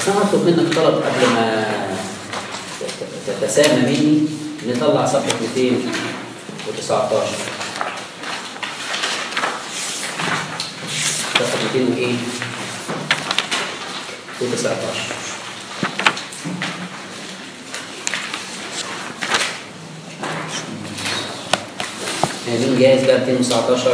بس انا هطلب منك طلب قبل ما تتسامى مني نطلع صفحه 219 صفحه 200 وايه؟ 219 مين جاهز بقى 219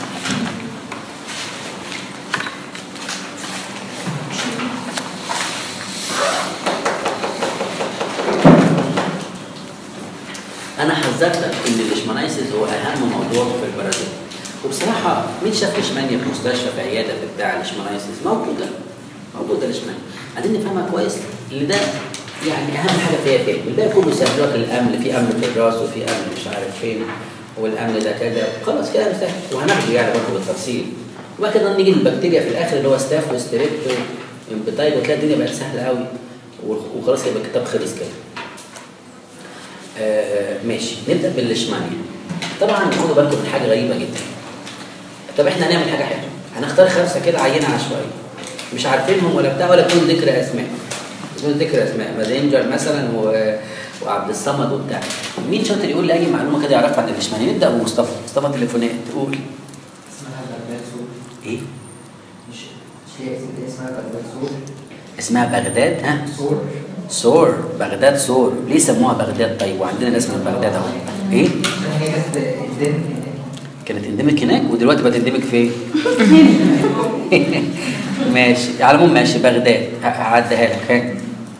انا حذرتك ان الليشمانيسيس هو اهم موضوع في البرازيل وبصراحه مين شاف ليشمانيا في مستشفى في عياده في بتاع ليشمانيسيس موجوده موجوده ليشمانيا عايزين نفهمها كويس اللي ده يعني اهم حاجه فيها فين الباقي كله سهل لك الامن في امن في الراس وفي امن مش عارف فين والامن ده كذا خلاص كده سهل وهناخده يعني برضه بالتفصيل وبعد كده نيجي للبكتيريا في الاخر اللي هو ستاف وستريبتو امبتايد وتلاقي الدنيا بقت سهله قوي وخلاص يبقى الكتاب خلص كده آه ماشي نبدا بالليشمانيا طبعا خدوا بالكم من حاجه غريبه جدا طب احنا هنعمل حاجه حلوه هنختار خمسه كده عينه عشوائيه مش عارفينهم ولا بتاع ولا بدون ذكر اسماء بدون ذكر اسماء مازنجر مثلا و... وعبد الصمد وبتاع مين شاطر يقول لي اي معلومه كده يعرفها عن الليشمانيا نبدا بمصطفى مصطفى تليفونات تقول اسمها بغداد سور ايه مش مش هي اسمها بغداد سور اسمها بغداد ها سور سور بغداد سور ليه سموها بغداد طيب وعندنا ناس من بغداد اهو ايه عشان هي كانت الدين كانت اندمج هناك ودلوقتي بقت اندمج فين ماشي على العموم ماشي بغداد ه- هعديها لك ها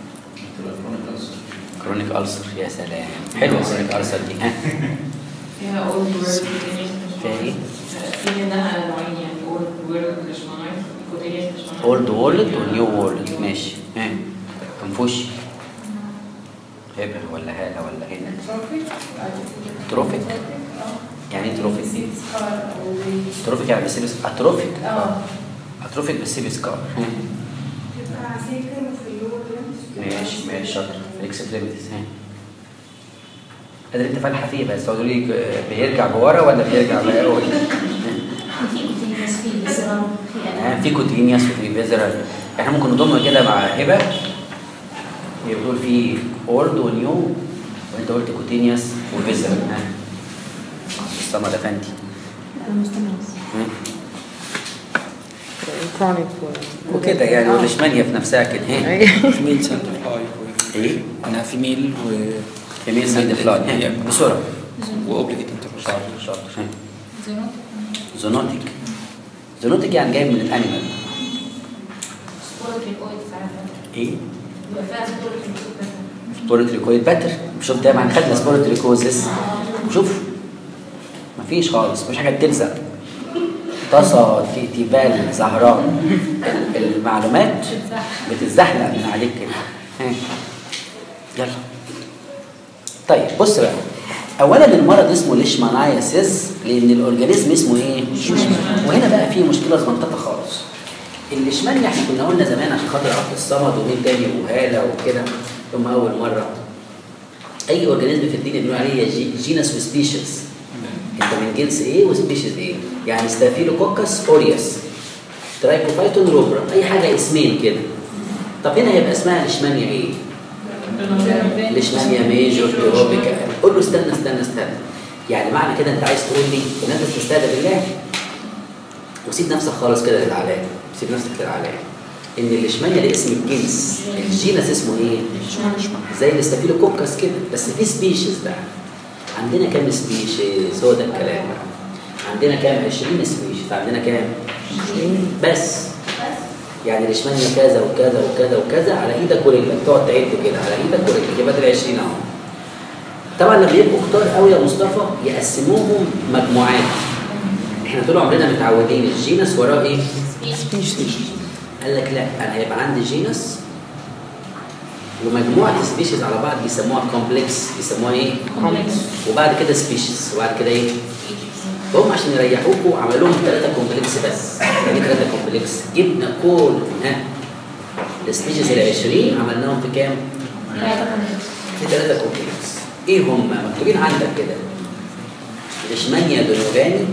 كرونيك ألسر يا سلام حلوه كرونيك ألسر دي ها فيها اولد وورد فيها ايه؟ في منها نوعين يعني اولد وورد ليشمانايت كوتينيوس ليشمانايت اولد وورلد ونيو وورلد ماشي ها كنفوشي هبه ولا هاله ولا هنا تروفيك يعني ايه تروفيك دي؟ تروفيك يعني بيسيب اتروفيك اه اتروفيك بيسيب سكار ها. يبقى سيكل وفي اللور ماشي ماشي شاطر فليكسبيليتيز ها قادر انت فالحه فيه بس تقعدوا لي بيرجع بورا ولا بيرجع بقى آه، في كوتينيوس وفي فيزرال احنا ممكن نضم كده مع هبه هي بتقول في اولد ونيو وانت قلت كوتينيوس وفيزرال ها الصمد افندي ها؟ كرونيك وكده يعني والاشمانيا في نفسها كده ها فيميل سنتر فلاي ايه انا فيميل و فيميل سيد فلاي ها، بسرعه واوبليجيت انترفيس شاطر شاطر ها. زونوتيك زونوتيك يعني جاي من الانيمال ايه سبورتريكويد باتر شوف ده معنى خدنا سبورتريكوزس وشوف مفيش خالص مفيش حاجه بتلزق طاسه تي- تيبال زهران ال- المعلومات بتتزحلق من عليك كده ها. يلا طيب بص بقى اولا المرض اسمه ليشماناياسيس لان الاورجانيزم اسمه ايه وهنا بقى في مشكله صغنططه خالص الليشمانيا احنا كنا قلنا زمان عشان خاطر عبد الصمد ومين تاني وهاله وكده هم اول مره اي اورجانيزم في الدنيا بنقول عليه جي جينس وسبيشيز انت من جنس ايه وسبيشيز ايه يعني ستافيلوكوكس اوريوس ترايكوفايتون روبرا اي حاجه اسمين كده طب هنا هيبقى اسمها ليشمانيا ايه ليشمانيا ميجور تروبيكا قول له استنى استنى استنى يعني معنى كده انت عايز تقول لي ان انت تستهدى بالله وسيب نفسك خالص كده للعلاج سيب نفسك للعلاج ان الليشمانيا ده اسم الجنس الجينس اسمه ايه زي الاستافيلوكوكس كده بس في سبيشيز بقى عندنا كام سبيشيز هو ده الكلام بقى عندنا كام 20 سبيشيز عندنا كام بس يعني ليشمانيا كذا وكذا وكذا وكذا على ايدك ورجلك تقعد تعد كده على ايدك ورجلك يبقى دول 20 اهو طبعا لما يبقوا كتار قوي يا مصطفى يقسموهم مجموعات احنا طول عمرنا متعودين الجينس وراه ايه؟ قال لك لا انا هيبقى عندي جينس ومجموعه سبيشيز على بعض بيسموها كومبلكس بيسموها ايه؟ وبعد كده سبيشيز وبعد كده ايه؟ فهم عشان يريحوكوا عملوا لهم ثلاثه كومبلكس بس يعني ثلاثه كومبلكس جبنا كل ها السبيشيز ال 20 عملناهم في كام؟ في ثلاثه كومبلكس ايه هم؟ مكتوبين عندك كده ليشمانيا دونوفاني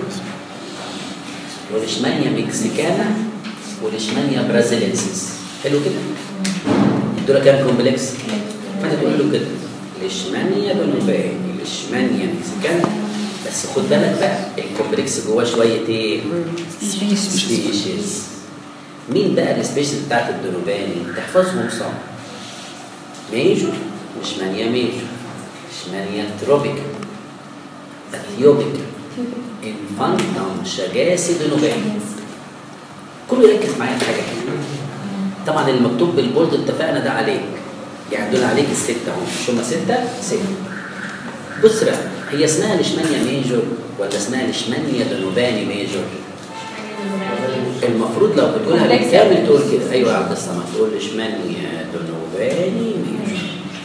وليشمانيا مكسيكانا وليشمانيا برازيلينسيس حلو كده؟ دول كام كومبلكس فانت تقول له كده ليشمانيا دونوفاني ليشمانيا مكسيكان بس خد بالك بقى الكومبلكس جواه شويه ايه؟ سبيشيز مين بقى السبيشيز بتاعت الدونوفاني؟ تحفظهم صم ميجور ليشمانيا ميجور ليشمانيا تروبيكا اثيوبيكا انفانتام شجاسي دونوفاني كله يركز معايا في حاجه كده طبعا المكتوب بالبولد اتفقنا ده عليك يعني دول عليك الستة اهو مش هما ستة؟ ستة بص بقى هي اسمها ليشمانيا ميجور ولا اسمها ليشمانيا دونوباني ميجور؟ المفروض لو بتقولها بالكامل تقول كده ايوه يا عبد الصمد تقول ليشمانيا دونوباني ميجور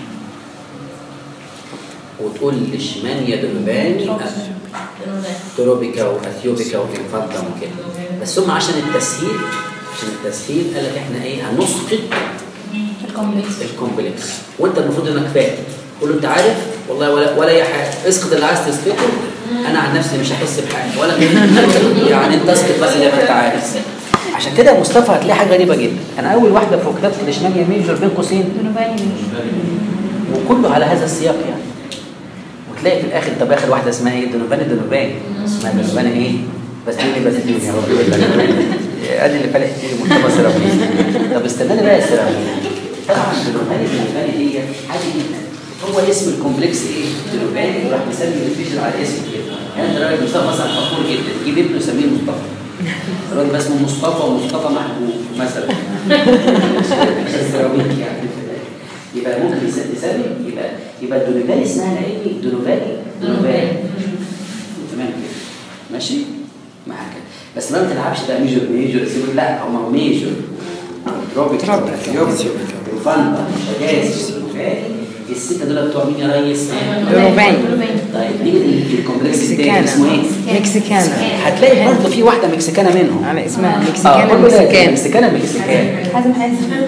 وتقول ليشمانيا دونوباني تروبيكا واثيوبيكا وانفانتام وكده بس هم عشان التسهيل عشان التسهيل قال لك احنا ايه هنسقط الكومبلكس الكومبلكس وانت المفروض انك فاهم قول له انت عارف والله ولا ولا اي حاجه اسقط اللي عايز تسقطه انا عن نفسي مش هحس بحاجه ولا يعني انت اسقط بس اللي انت عايز عشان كده يا مصطفى هتلاقي حاجه غريبه جدا انا اول واحده في كتابه الاشماليه ميجور بين قوسين دونوفاني وكله على هذا السياق يعني وتلاقي في الاخر طب اخر واحده اسمها ايه دونوباني دونوباني اسمها دونوباني ايه بس دي بس دي يا رب يقول لك ادي اللي فالح فيه مصطفى سيراميك طب استناني بقى يا سيراميك طبعا دونوباني دونوباني دي عادي جدا هو اسم الكومبلكس ايه دونوباني وراح مسمي الفيشن على اسمه كده يعني انت راجل مصطفى مثلا فخور جدا جيب ابنه سميه مصطفى الراجل بس اسمه مصطفى ومصطفى محبوب مثلا عشان سيراميك يعني يبقى ممكن يس- تسمي يبقى يبقى الدونوفاني اسمها العلمي دونوفاني دونوفاني تمام كده ماشي معاك كده. بس ما تلعبش بقى ميجور ميجور سيبك لا هم ميجور تروبيك تروبيك. وفانتا شجاز دونوفاني الستة دول بتوع مين يا ريس؟ دونوفاني. طيب نيجي للكومبلكس التاني مكسيكانا اسمه ايه؟ مكسيكانا هتلاقي برضه في واحدة مكسيكانة منهم على اسمها اه مكسيكانا كله ده مكسيكان مكسيكانة مكسيكان حازم حازم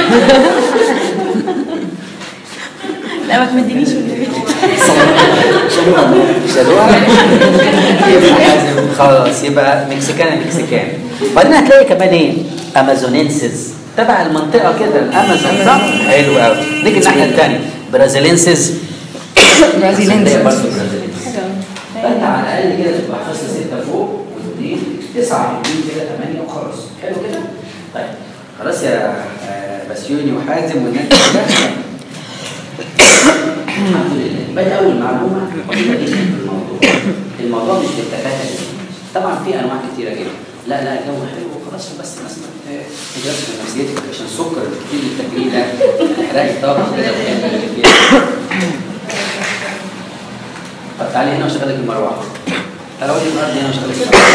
لا ما تمدنيش في البيت شالوها يبقى حازم خلاص يبقى مكسيكان مكسيكان بعدين هتلاقي كمان ايه امازونينسز تبع المنطقه كده الامازون صح حلو قوي نيجي الناحيه الثانيه برازيلينسز برازيلينسز. هتلاقي برضه برازيلينسز. فانت على الاقل كده تبقى حفظت سته فوق واثنين تسعه يمين كده ثمانيه وخلاص حلو كده طيب خلاص يا آه، بسيوني وحازم والناس كلها الحمد لله بدأ أول معلومة مهمة جدا في الموضوع الموضوع مش بالتفاهة دي. طبعا في أنواع كتيرة جدا لا لا الجو حلو وخلاص بس الناس ما تجربش من نفسيتك عشان السكر الكتير اللي بتاكليه ده تحرقي طاقة كده وتعمل كده. طب تعالي هنا واشغلك المروحة تعالى اقعدي في الأرض هنا واشغلك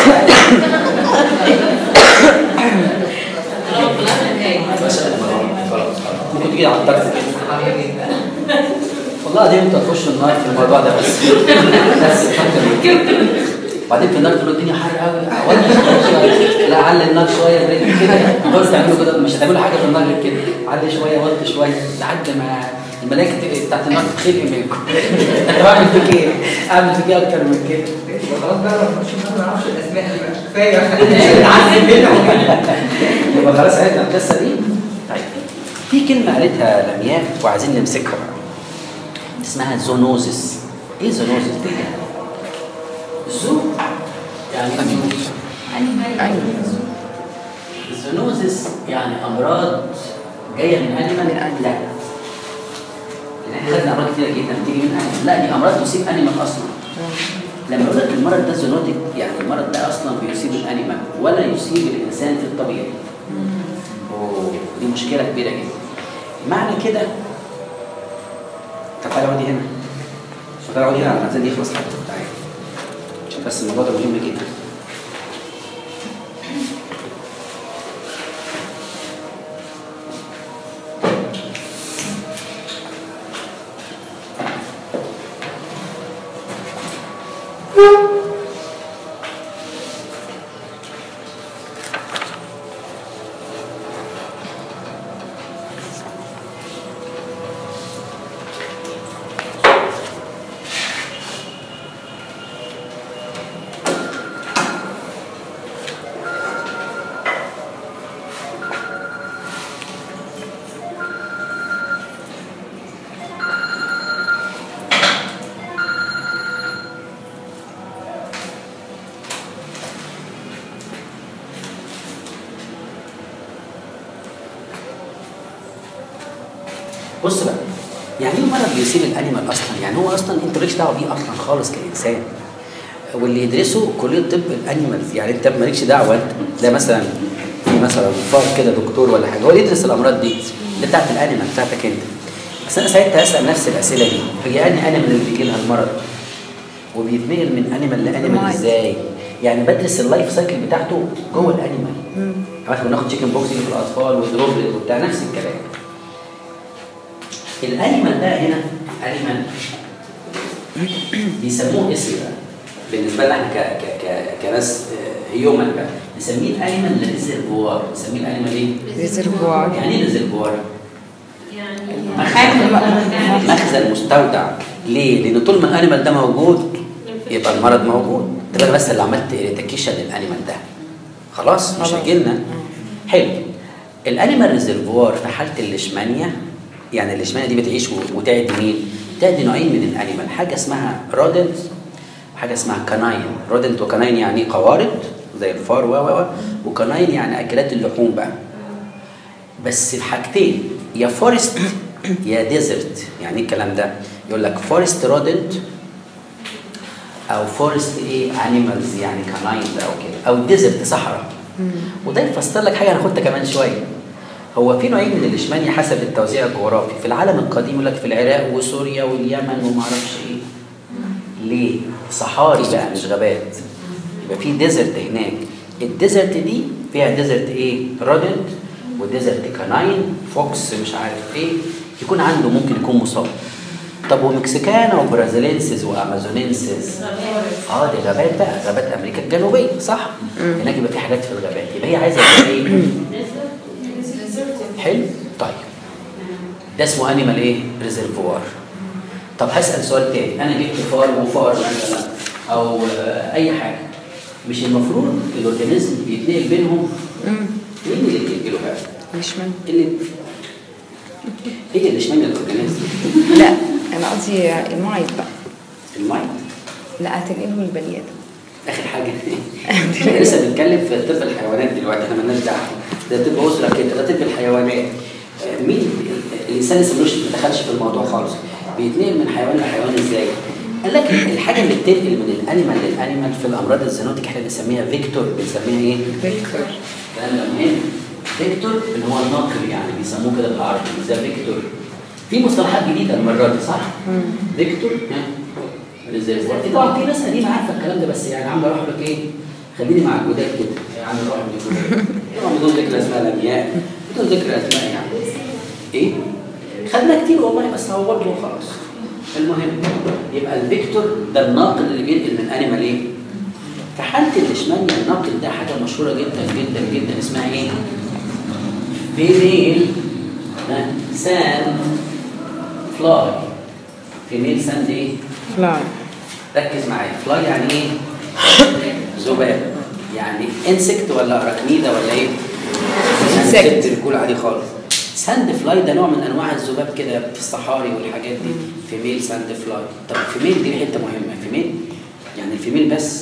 المروحة بس المروحة خلاص خلاص ممكن تيجي على الطرف كده والله دي انت تخش النار في الموضوع ده بس بس فكر من كده وبعدين في النار تقول الدنيا حر قوي ولا شويه لا علي النار شويه بريك كده حاولوا تعملوا كده مش هتعملوا حاجه في النار غير كده علي شويه وطي شويه لحد ما الملائكه ت- بتاعت النار تتخلق منكم انا بعمل فيك ايه؟ اعمل فيك ايه اكتر من كده خلاص بقى ما نخش ما نعرفش الاسماء دي بقى كفايه نعذب منهم يبقى خلاص عرفنا القصه دي طيب في كلمه قالتها لمياء وعايزين نمسكها بقى اسمها زونوزس ايه زونوزس دي؟ زو يعني الزونوزس يعني امراض جايه من انيمال لا يعني احنا خدنا امراض كتيره جدا بتيجي من انيمال لا دي امراض تصيب انيمال اصلا لما يقول لك المرض ده زونوتيك يعني المرض ده اصلا بيصيب الانيمال ولا يصيب الانسان في الطبيعي اوه دي مشكله كبيره جدا معنى كده طب تعالى اقعدي هنا تعالى اقعدي هنا على المنزل يخلص حتى تعالى عشان بس الموضوع ده مهم جدا بص بقى يعني ايه مرض بيصيب الانيمال اصلا يعني هو اصلا انت مالكش دعوه بيه اصلا خالص كانسان واللي يدرسوا كليه طب الانيمالز يعني انت مالكش دعوه انت تلاقي مثلا في مثلا فرد كده دكتور ولا حاجه هو اللي يدرس الامراض دي اللي بتاعت الانيمال بتاعتك انت بس انا ساعتها اسال نفس الاسئله دي هي انهي انيمال اللي بيجي لها المرض وبيتنقل من انيمال لانيمال Right. ازاي يعني بدرس اللايف سايكل بتاعته جوه الانيمال مثلا بناخد تشيكن بوكس في الاطفال ودروبلت وبتاع نفس الكلام الانيمال بقى هنا انيمال بيسموه اسم بقى بالنسبه لنا احنا ك- ك- ك- كناس هيومن بقى نسميه الانيمال ريزرفوار نسميه الانيمال ايه؟ ريزرفوار يعني ايه ريزرفوار؟ يعني مخزن مستودع ليه؟ لان طول ما الانيمال ده موجود يبقى المرض موجود تبقى أنا بس اللي عملت اريتيكيشن للانيمال ده خلاص مش خلاص. هيجي لنا حلو الانيمال ريزرفوار في حاله الليشمانيا يعني الليشمانيا دي بتعيش و- وتعدي مين؟ تعدي نوعين من الانيمال حاجه اسمها رودنت وحاجه اسمها كناين رودنت وكناين يعني قوارض زي الفار و و و وكناين يعني اكلات اللحوم بقى بس في حاجتين يا فورست يا ديزرت يعني ايه الكلام ده يقول لك فورست رودنت او فورست ايه انيمالز يعني كناينز او كده او ديزرت صحراء وده يفسر لك حاجه هناخدها كمان شويه هو في نوعين من الاشمانيا حسب التوزيع الجغرافي في العالم القديم يقول لك في العراق وسوريا واليمن وما اعرفش ايه ليه صحاري بقى مش غابات يبقى في ديزرت هناك الديزرت دي فيها ديزرت ايه رودنت وديزرت كاناين فوكس مش عارف ايه يكون عنده ممكن يكون مصاب طب ومكسيكانا وبرازيلينسز وامازونينسز اه دي غابات بقى غابات امريكا الجنوبيه صح هناك يبقى في حاجات في الغابات يبقى هي عايزه تبقى ايه حلو طيب ده اسمه انيمال ايه ريزرفوار طب هسال سؤال تاني انا جبت فار وفار مثلا او آه، اي حاجه مش المفروض الاورجانيزم بيتنقل بينهم مين اللي بينقله بقى ليشمان اللي ايه اللي اشمعنى الاورجانيزم لا انا قصدي المايت بقى المايند لا هتنقله البني ادم اخر حاجه احنا لسه بنتكلم في طب الحيوانات دلوقتي احنا مالناش دعوه ده طب اسره كده ده طب الحيوانات آه، مين الانسان لسه ملوش ما دخلش في الموضوع خالص بيتنقل من حيوان لحيوان ازاي؟ قال لك الحاجه اللي بتنقل من الانيمال للانيمال في الامراض الزينوتيك احنا بنسميها فيكتور بنسميها ايه؟ فيكتور الكلام ده مهم فيكتور اللي هو الناقل يعني بيسموه كده بالعربي ده فيكتور في مصطلحات جديده المره دي صح؟ فيكتور ها ريزرفوار في طبعا في ناس قديمه عارفه الكلام ده بس يعني عامله اروح لك ايه؟ خليني مع الجداد كده يا عم روح للجداد طبعا بدون ذكر اسماء لمياء بدون ذكر اسماء يعني ايه؟ خدنا كتير والله بس هو برضه خلاص المهم يبقى الفيكتور ده الناقل اللي بينقل من انيمال ايه؟ في حاله الاشمانيا الناقل ده حاجه مشهوره جدا جدا جدا اسمها ايه؟ فيميل ها، ساند فلاي فيميل ساند ايه؟ فلاي ركز معايا فلاي يعني ايه؟ ذباب يعني انسكت ولا اراكنيدا ولا ايه؟ Insect. انسكت بيقول عادي خالص ساند فلاي ده نوع من انواع الذباب كده في الصحاري والحاجات دي فيميل ساند فلاي طب فيميل دي حته مهمه فيميل يعني الفيميل بس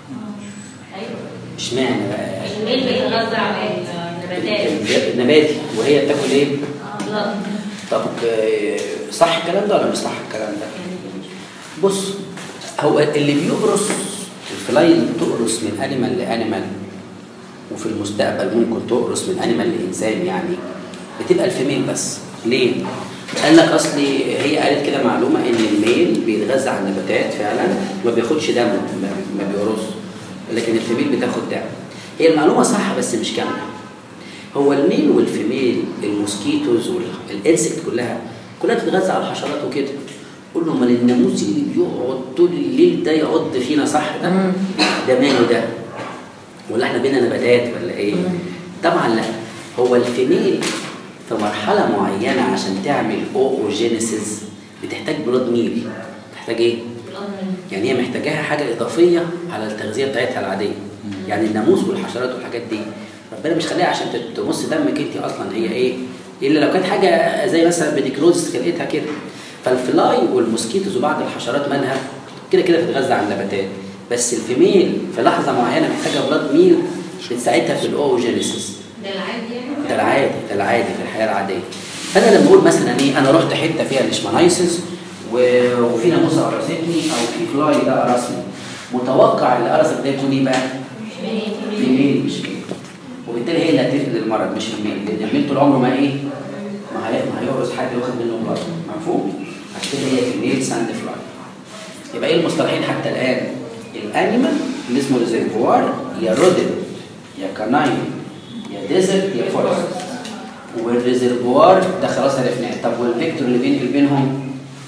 اشمعنى بقى؟ الميل بيتغذى على النباتات النباتي وهي بتاكل ايه؟ آه، لا طب آه، صح الكلام ده ولا مش صح الكلام ده؟ بص هو اللي بيقرص الفلاي اللي بتقرص من انيمال لانيمال وفي المستقبل ممكن تقرص من انيمال لانسان يعني بتبقى الفيميل بس ليه؟ قال لك اصلي هي قالت كده معلومه ان الميل بيتغذى على النباتات فعلا ما بياخدش دم ما ما بيقرص لكن الفيميل بتاخد دم هي المعلومه صح بس مش كامله هو الميل والفيميل الموسكيتوز والانسكت كلها كلها بتتغذى على الحشرات وكده قول له امال الناموس اللي بيقعد طول الليل ده يعض فينا صح ده ده ماله ده ولا احنا بينا نباتات ولا ايه طبعا لا هو الفيميل في مرحله معينه عشان تعمل اوجينيسيس بتحتاج بلاد ميل تحتاج ايه يعني هي محتاجاها حاجه اضافيه على التغذيه بتاعتها العاديه يعني الناموس والحشرات والحاجات دي ربنا مش خليها عشان تت- تمص دمك انت اصلا هي ايه الا لو كانت حاجه زي مثلا بيديكلوزس لقيتها كده فالفلاي والموسكيتوز وبعض الحشرات منها كده كده بتتغذى على النباتات بس الفيميل في لحظه معينه محتاجه بلاد ميل بتساعدها في الاوجينيسيس ده العادي يعني ده العادي ده العادي في الحياه العاديه فانا لما اقول مثلا ايه انا رحت حته فيها ليشمانايسيس و- وفي ناموسه قرصتني او في فلاي ده قرصني متوقع اللي قرصك ده يكون ايه بقى؟ فيميل مش ميل وبالتالي هي اللي هتنقل المرض مش الميل لان الميل طول عمره ما ايه؟ ما هي- ما هيقرص حد ياخد منه بلاد مفهوم؟ عشان كده هي فيميل ساند فلاي يبقى ايه المصطلحين حتى الان؟ الانيمال اللي اسمه ريزرفوار يا رودن يا كاناين يا ديزرت يا فورست والريزرفوار ده خلاص عرفناه طب والفيكتور اللي بينقل بينهم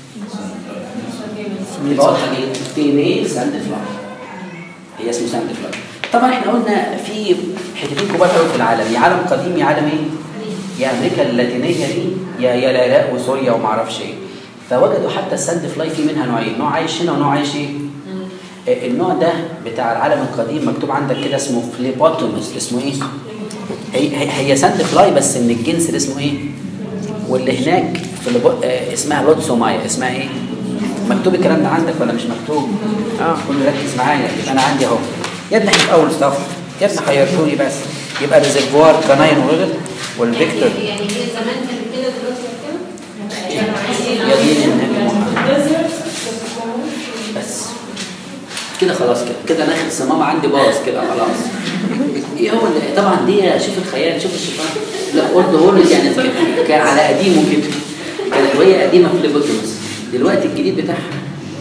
يبقى واضحه جدا فيميل ساند فلاي هي اسمه ساند فلاي طبعا احنا قلنا في حتتين كبار قوي في العالم يا عالم قديم يا عالم ايه؟ يا امريكا اللاتينيه دي يا يا العراق وسوريا وما اعرفش ايه فوجدوا حتى الساند فلاي في منها نوعين نوع عايش هنا ونوع عايش ايه؟ آه، النوع ده بتاع العالم القديم مكتوب عندك كده اسمه فليبوتومس اسمه ايه؟ هي هي, هي ساند فلاي بس من الجنس اللي اسمه ايه؟ واللي هناك في اللي آه اسمها لوتسومايا اسمها ايه؟ مكتوب الكلام ده عندك ولا مش مكتوب؟ اه كله ركز معايا يبقى انا عندي اهو يا ابني احنا في اول صف يا ابني حيرتوني بس يبقى ريزرفوار كناين وغير والفيكتور يعني هي زمان كانت كده دلوقتي كده يا دين النبي محمد بس كده خلاص كده كده انا اخر صمام عندي باظ كده خلاص ايه هو اللي طبعا دي شوف الخيال شوف الشيطان لا قلت هو يعني كان- كان على قديمه كده كانت وهي قديمه في ليبوتومس دلوقتي الجديد بتاعها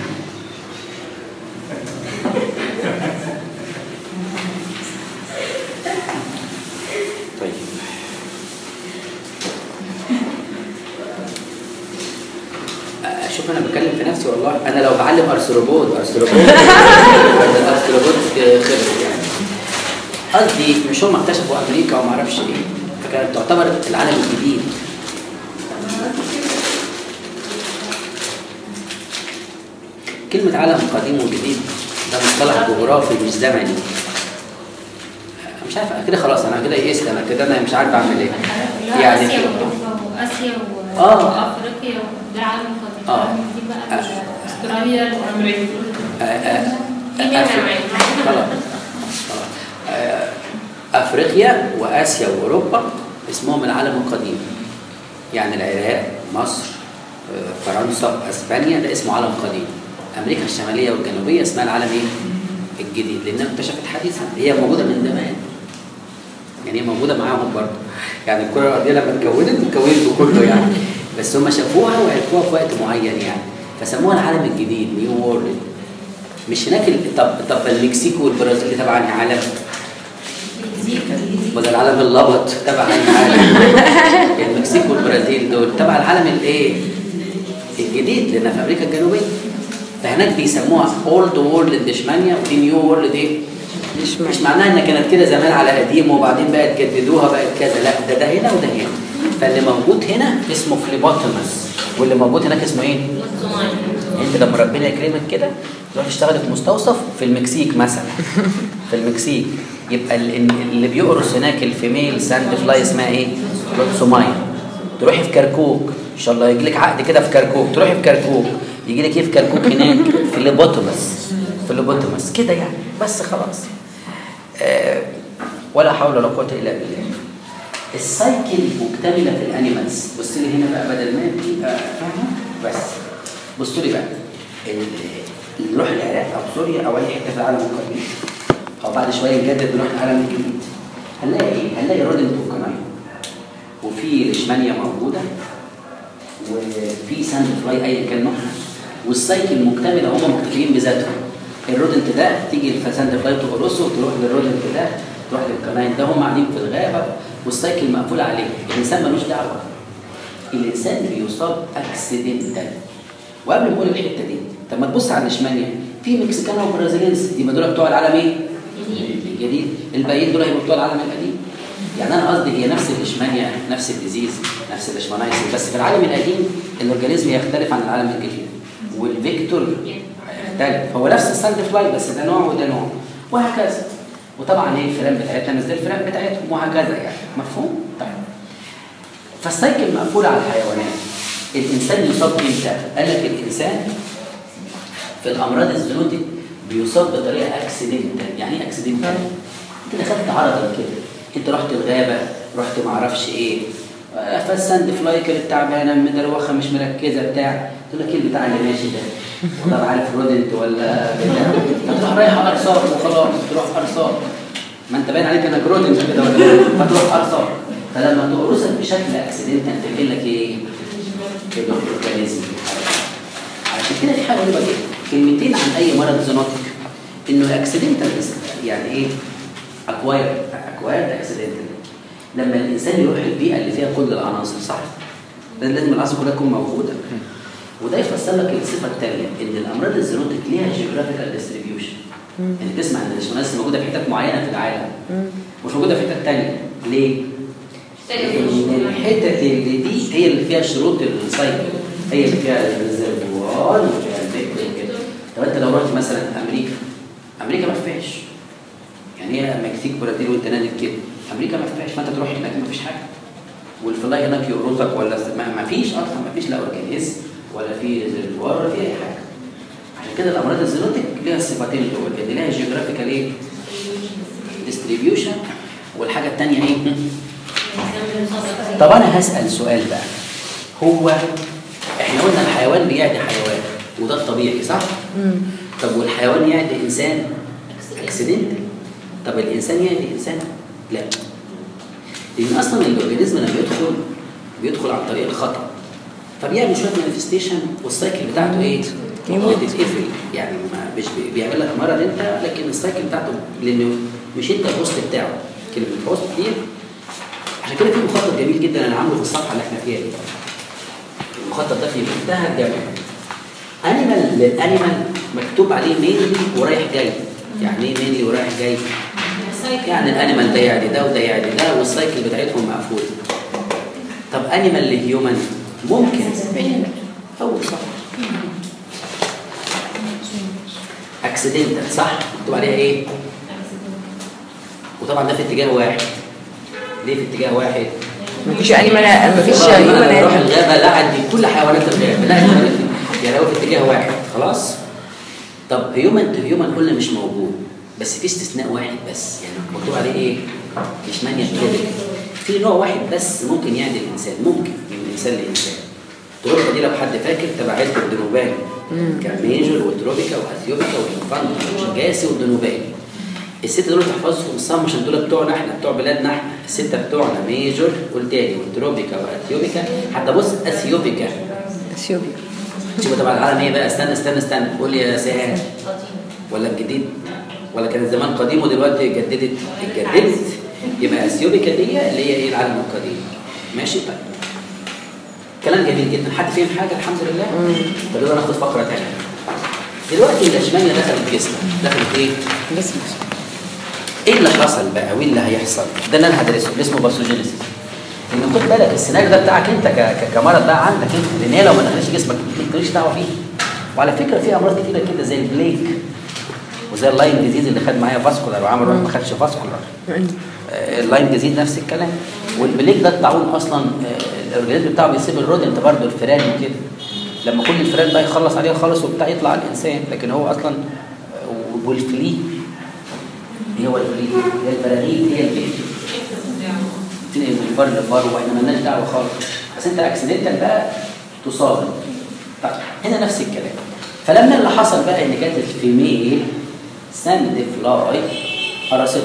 طيب شوف انا بتكلم في نفسي والله انا لو بعلم ارثروبود ارثروبود الارثروبود خلص يعني قصدي مش هم اكتشفوا امريكا وما اعرفش ايه فكانت تعتبر العالم الجديد كلمة عالم قديم وجديد ده مصطلح جغرافي مش زمني مش عارف كده خلاص انا كده يئست انا كده انا مش عارف اعمل ايه يعني اسيا واوروبا واسيا و- آه. وافريقيا ده عالم قديم آه. دي بقى استراليا وامريكا آه، آه، في منها أفريقيا. نوعين. خلاص خلاص. آه، افريقيا واسيا واوروبا اسمهم العالم القديم يعني العراق مصر آه، فرنسا اسبانيا ده اسمه عالم قديم امريكا الشماليه والجنوبيه اسمها العالم ايه الجديد لانها اكتشفت حديثا هي موجوده من زمان يعني هي موجوده معاهم برضه يعني الكره الارضيه لما اتكونت اتكونت بكله يعني بس هم شافوها وعرفوها في وقت معين يعني فسموها العالم الجديد نيو وورلد مش هناك ال- طب طب المكسيك والبرازيل تبع انهي عالم؟ ولا العالم الابيض تبع انهي عالم؟ المكسيك والبرازيل دول تبع العالم الايه؟ الجديد لان في امريكا الجنوبيه فهناك بيسموها اولد وورلد دشمانيا ودي نيو وورلد ايه؟ مش معناها ان كانت كده زمان على قديم وبعدين بقت جددوها بقت كذا لا ده ده هنا وده هنا فاللي موجود هنا اسمه فليبوتومس واللي موجود هناك اسمه ايه؟ انت لما ربنا يكرمك كده تروح تشتغل في مستوصف في المكسيك مثلا في المكسيك يبقى ال- اللي بيقرص هناك الفيميل ساند فلاي اسمها ايه؟ لوتسومايا تروحي في كركوك ان شاء الله يجي لك عقد كده في كركوك تروحي في كركوك يجي لك ايه في كركوك هناك في ليبوتومس في ليبوتومس كده يعني بس خلاص آه ولا حول ولا قوه الا بالله السايكل مكتمله في الانيمالز بص لي هنا بقى بدل ما دي آه، بس بصوا لي بقى ال- نروح العراق او سوريا او اي حته في العالم القديم او بعد شويه نجدد نروح العالم الجديد هنلاقي ايه؟ هنلاقي رودنت وكناين وفي ليشمانيا موجوده وفي ساند فلاي ايا كان نوعها والسايكل مكتمله هم مكتفيين بذاتهم الرودنت ده تيجي الساند فلاي تقرصه تروح للرودنت ده تروح للكناين ده هم قاعدين في الغابه والسايكل مقفول عليه الانسان ملوش دعوه الانسان بيصاب اكسيدنتال وقبل ما اقول الحته دي طب ما تبص على ليشمانيا في مكسيكان وبرازيلينز يبقى دول بتوع العالم ايه؟ الجديد الباقيين دول هيبقوا بتوع العالم القديم يعني انا قصدي هي نفس الليشمانيا نفس الديزيز نفس الليشمانايسيس بس في العالم القديم الاورجانيزم يختلف عن العالم الجديد والفيكتور هيختلف هو نفس الساند فلاي بس ده نوع وده نوع وهكذا وطبعا ايه الفئران بتاعتنا مش زي الفئران بتاعتهم وهكذا يعني مفهوم؟ طيب فالسايكل مقفولة على الحيوانات الإنسان يصاب إمتى؟ قال لك الإنسان في الأمراض الزنوتك بيصاب بطريقة أكسيدنتال يعني إيه أكسيدنتال؟ أنت دخلت عرض كده أنت رحت الغابة رحت معرفش إيه فالساند فلاي كانت تعبانه مدروخه مش مركزه بتاع تقول لك ايه البتاع اللي ماشي ده والله ما عارف رودنت ولا بتاع فتروح رايحه ارصاد وخلاص تروح ارصاد ما انت باين عليك انك رودنت كده ولا إيه؟ فتروح ارصاد فلما تقرصك بشكل اكسيدنت هتعمل لك ايه؟ كده اورجانيزم عشان كده في حاجه غريبه جدا كلمتين عن اي مرض زونوتيك انه اكسيدنتال يعني ايه؟ اكواير اكواير اكسيدنتال لما الانسان يروح البيئه اللي فيها كل العناصر صح؟ لازم لازم العناصر كلها تكون موجوده وده يفسر لك الصفه الثانيه ان الامراض الزينوتيك ليها جيوغرافيكال ديستريبيوشن يعني تسمع ان الاشمعناز موجوده في حتت معينه في العالم مش موجوده في حتت ثانيه ليه؟ لان الحتت اللي دي هي اللي فيها شروط السايكل هي اللي فيها الريزرفوار وفيها البيت كده طب انت لو رحت مثلا امريكا امريكا ما فيهاش يعني هي مكسيك برازيل وانت نازل كده امريكا ما فيهاش فانت تروح هناك ما فيش حاجه والفلاي هناك يقرصك ولا ما ما فيش اصلا ما فيش لا اورجانيزم ولا في ريزرفوار ولا في اي حاجه عشان كده الامراض الزينوتيك ليها الصفتين دول ان ليها جيوغرافيكال ايه؟ ديستريبيوشن والحاجه الثانيه ايه؟ طب انا هسال سؤال بقى هو احنا قلنا الحيوان بيعدي حيوان وده الطبيعي صح؟ طب والحيوان يعدي انسان اكسيدنت طب الانسان يعدي انسان لا لان اصلا الاورجانيزم لما يدخل بيدخل عن طريق الخطا فبيعمل شويه مانيفستيشن والسايكل بتاعته ايه؟ بتتقفل يعني ما مش بي- بيعمل لك مرض انت لكن السايكل بتاعته لانه مش انت الهوست بتاعه كلمه الهوست دي عشان كده في مخطط جميل جدا انا عامله في الصفحه اللي احنا فيها دي المخطط ده في منتهى الجمال انيمال للانيمال مكتوب عليه مينلي ورايح جاي يعني ايه مينلي ورايح جاي؟ يعني الانيمال ده يعدي ده وده يعدي ده والسايكل بتاعتهم مقفوله طب انيمال لهيومن ممكن اول صح اكسيدنتال صح مكتوب عليها ايه؟ وطبعا ده في اتجاه واحد ليه في اتجاه واحد؟ مفيش انيمال مفيش والله أنا لما بروح هيومن الغابه لا عندي كل حيوانات الغابه لا حيوانات يعني هو في اتجاه واحد خلاص طب هيومن تو هيومن قلنا مش موجود بس في استثناء واحد بس يعني مكتوب عليه ايه؟ ليشمانيا تروبيك في نوع واحد بس ممكن يعدي الانسان ممكن من انسان لانسان تروبيكا دي لو حد فاكر تبع عيله الدنوبان كان ميجر وتروبيكا واثيوبيكا والانفانتا والجاسي والدنوبان الستة دول تحفظهم صم عشان دول بتوعنا احنا بتوع بلادنا احنا الستة بتوعنا ميجور والتاني والتروبيكا واثيوبيكا حتى بص اثيوبيكا اثيوبيا شوف تبع العالم ايه بقى استنى استنى استنى قول لي يا سهام ولا الجديد ولا كان زمان قديم ودلوقتي جددت اتجددت يبقى اثيوبيكا دي اللي هي ايه العالم القديم ماشي طيب كلام جميل جدا حد فهم حاجه الحمد لله طب يلا ناخد فقره ثانيه دلوقتي الاشمانيا دخلت جسمك دخلت ايه بس ايه اللي حصل بقى وايه اللي هيحصل ده اللي انا هدرسه اللي اسمه باثوجينيسيس ان خد بالك السيناريو ده بتاعك انت ك- ك- كمرض بقى عندك انت لان هي لو ما دخلتش جسمك مالكش دعوه بيه وعلى فكره في امراض كتيره كده زي البليك وزي اللاين ديزيز اللي خد معايا فاسكولار وعمل واحد ما خدش فاسكولار آه، اللاين ديزيز نفس الكلام والبليك ده الطاعون اصلا آه، الاورجانيزم بتاعه بيسيب الرودنت برضه الفئران وكده لما كل الفئران بقى يخلص عليه خالص وبتاع يطلع على الانسان لكن هو اصلا آه، والفلي ايه هو الفلي هي البراغيث هي البيت تنقل من فار لفار واحنا مالناش دعوه خالص بس انت اكسيدنتال بقى تصاب طيب هنا نفس الكلام فلما اللي حصل بقى ان كانت الفيميل ساند فلاي قرصتك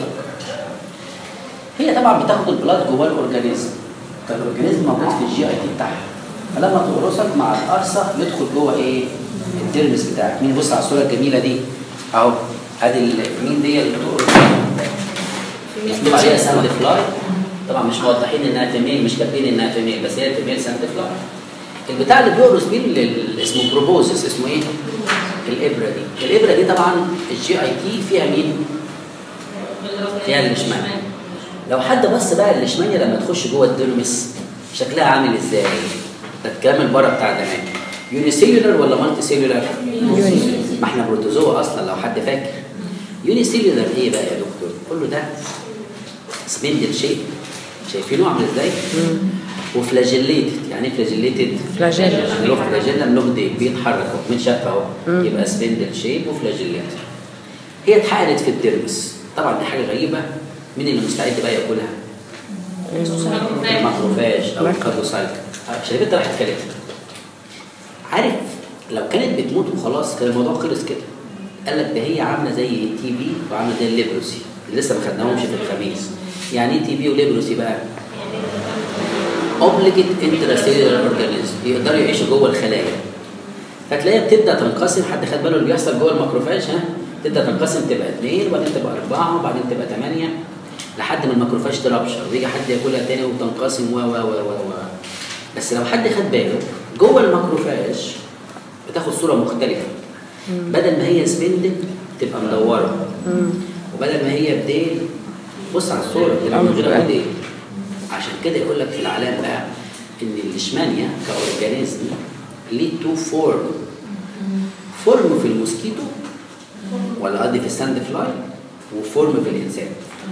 هي طبعا بتاخد البلاد جوه الاورجانيزم فالاورجانيزم موجود في الجي اي تي بتاعها فلما تقرصك مع القرصه يدخل جوه ايه الديرمس بتاعك مين بص على الصوره الجميله دي اهو ادي ال- مين دي اللي بتقرص مكتوب عليها ساند فلاي طبعا مش موضحين انها فيميل مش كاتبين انها فيميل بس هي فيميل ساند فلاي البتاع اللي بيقرص بيه ال- ال- اسمه بروبوزس اسمه ايه؟ الابره دي الابره دي طبعا الجي اي تي فيها مين؟ فيها الليشمانيا لو حد بص بقى الليشمانيا لما تخش جوه الديرمس شكلها عامل ازاي؟ ده الكلام البره بتاع زمان يونيسيلولر ولا مالتي سيلولر؟ ما احنا بروتوزوا اصلا لو حد فاكر يونيسيلولر ايه بقى يا دكتور؟ قول له ده سبندل شيب شايفينه عامل ازاي؟ وفلاجيليتد يعني ايه فلاجيليتد؟ فلاجيل يعني له فلاجيلا له ديل بيتحرك اهو متشاف اهو يبقى سبندل شيب وفلاجيليتد هي اتحقنت في الديرمس طبعا دي حاجه غريبه مين اللي مستعد بقى ياكلها؟ الماكروفاج او الكاردوسايت شركتها راحت كلتها عارف لو كانت بتموت وخلاص كان الموضوع خلص كده قال لك ده هي عامله زي تي بي وعامله زي الليبروسي اللي لسه ما خدناهمش في الخميس يعني ايه تي بي وليبروسي بقى؟ اوبليجيت انتراسيلولار اورجانيزم يقدروا يعيشوا جوه الخلايا فتلاقيها بتبدا تنقسم حد خد باله اللي بيحصل جوه الماكروفاج ها تبدا تنقسم تبقى اثنين وبعدين تبقى اربعه وبعدين تبقى ثمانيه لحد ما الماكروفاج ترابشر ويجي حد ياكلها تاني وتنقسم و و و و و بس لو حد خد باله جوه الماكروفاج بتاخد صوره مختلفه بدل ما هي سبندل تبقى مدوره وبدل ما هي بديل بص على الصوره تبقى من غير بديل عشان كده يقول لك في العلام بقى ان الليشمانيا كاورجانيزم ليه تو فورم فورم في الموسكيتو ولا قصدي في الساند فلاي وفورم في الانسان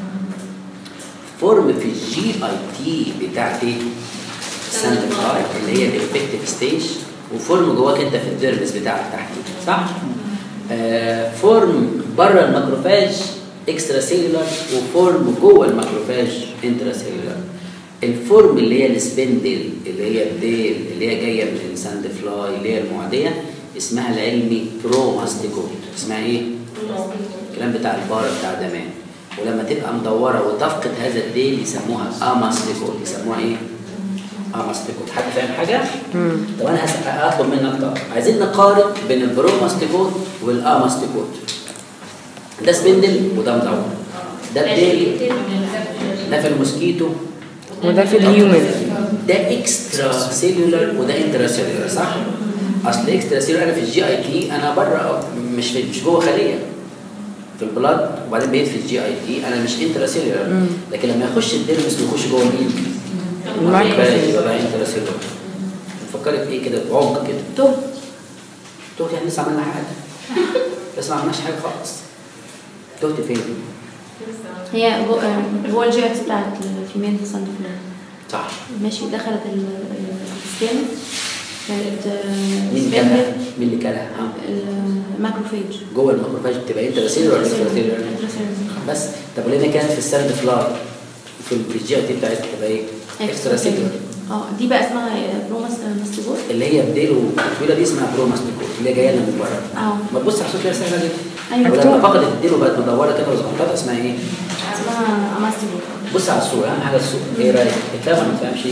فورم في الجي اي تي بتاعت ايه؟ الساند فلاي اللي هي الافكتيف ستيج وفورم جواك انت في الديرمس بتاعك تحت صح؟ آه فورم بره الماكروفاج اكسترا سيلولار وفورم جوه الماكروفاج انترا سيلولار الفورم اللي هي السبندل اللي هي الديل اللي هي جايه من الساند فلاي اللي هي المعديه اسمها العلمي بروماستيكوت اسمها ايه؟ الكلام بتاع البار بتاع زمان ولما تبقى مدوره وتفقد هذا الديل يسموها اماستيكوت يسموها ايه؟ اماستيكوت حد فاهم حاجه؟ طب انا هس- هطلب منك طب عايزين نقارن بين البروماستيكوت والاماستيكوت ده سبندل وده مدور ده الديل ده في الموسكيتو وده في الهيومن ده اكسترا سيلولار وده انترا سيلولار صح؟ اصل اكسترا سيلولار انا في الجي اي تي انا بره مش في مش جوه خليه في البلاد وبعدين بقيت في الجي اي تي انا مش انترا سيلولار لكن لما يخش الديرمس بيخش جوه مين؟ المايكروفيج. يبقى بقى انترا سيلولار فكرت ايه كده بعمق كده تهت تهت يعني لسه عملنا حاجه لسه ما عملناش حاجه خالص تهت فين؟ هي جو- آه، جوه الجي اكس بتاعت الفيميل ساند فلاي صح ماشي دخلت ال- ال- السكين كانت آه، مين اللي سبندل كلها؟ مين اللي كلها؟ ها؟ الماكروفيج جوه الماكروفاج بتبقى انترا سيلولار ولا اكسترا سيلولار؟ بس طب وليه كانت في الساند فلاي في الجي اي تي بتاعتها تبقى ايه؟ اكسترا سيلولار اه دي بقى اسمها بروماس ماستيبور اللي هي بديل الطويله دي اسمها بروماستيكوت اللي هي جايه لنا من بره اه ما تبص على الصوت كده سهله جدا أيوة. ولما فقدت الديل وبقت مدوره كده وزغنططه اسمها ايه؟ اسمها ماستيبور بص على الصوره اهم حاجه الصوره ايه رايك؟ اتفهم ولا ما تفهمش؟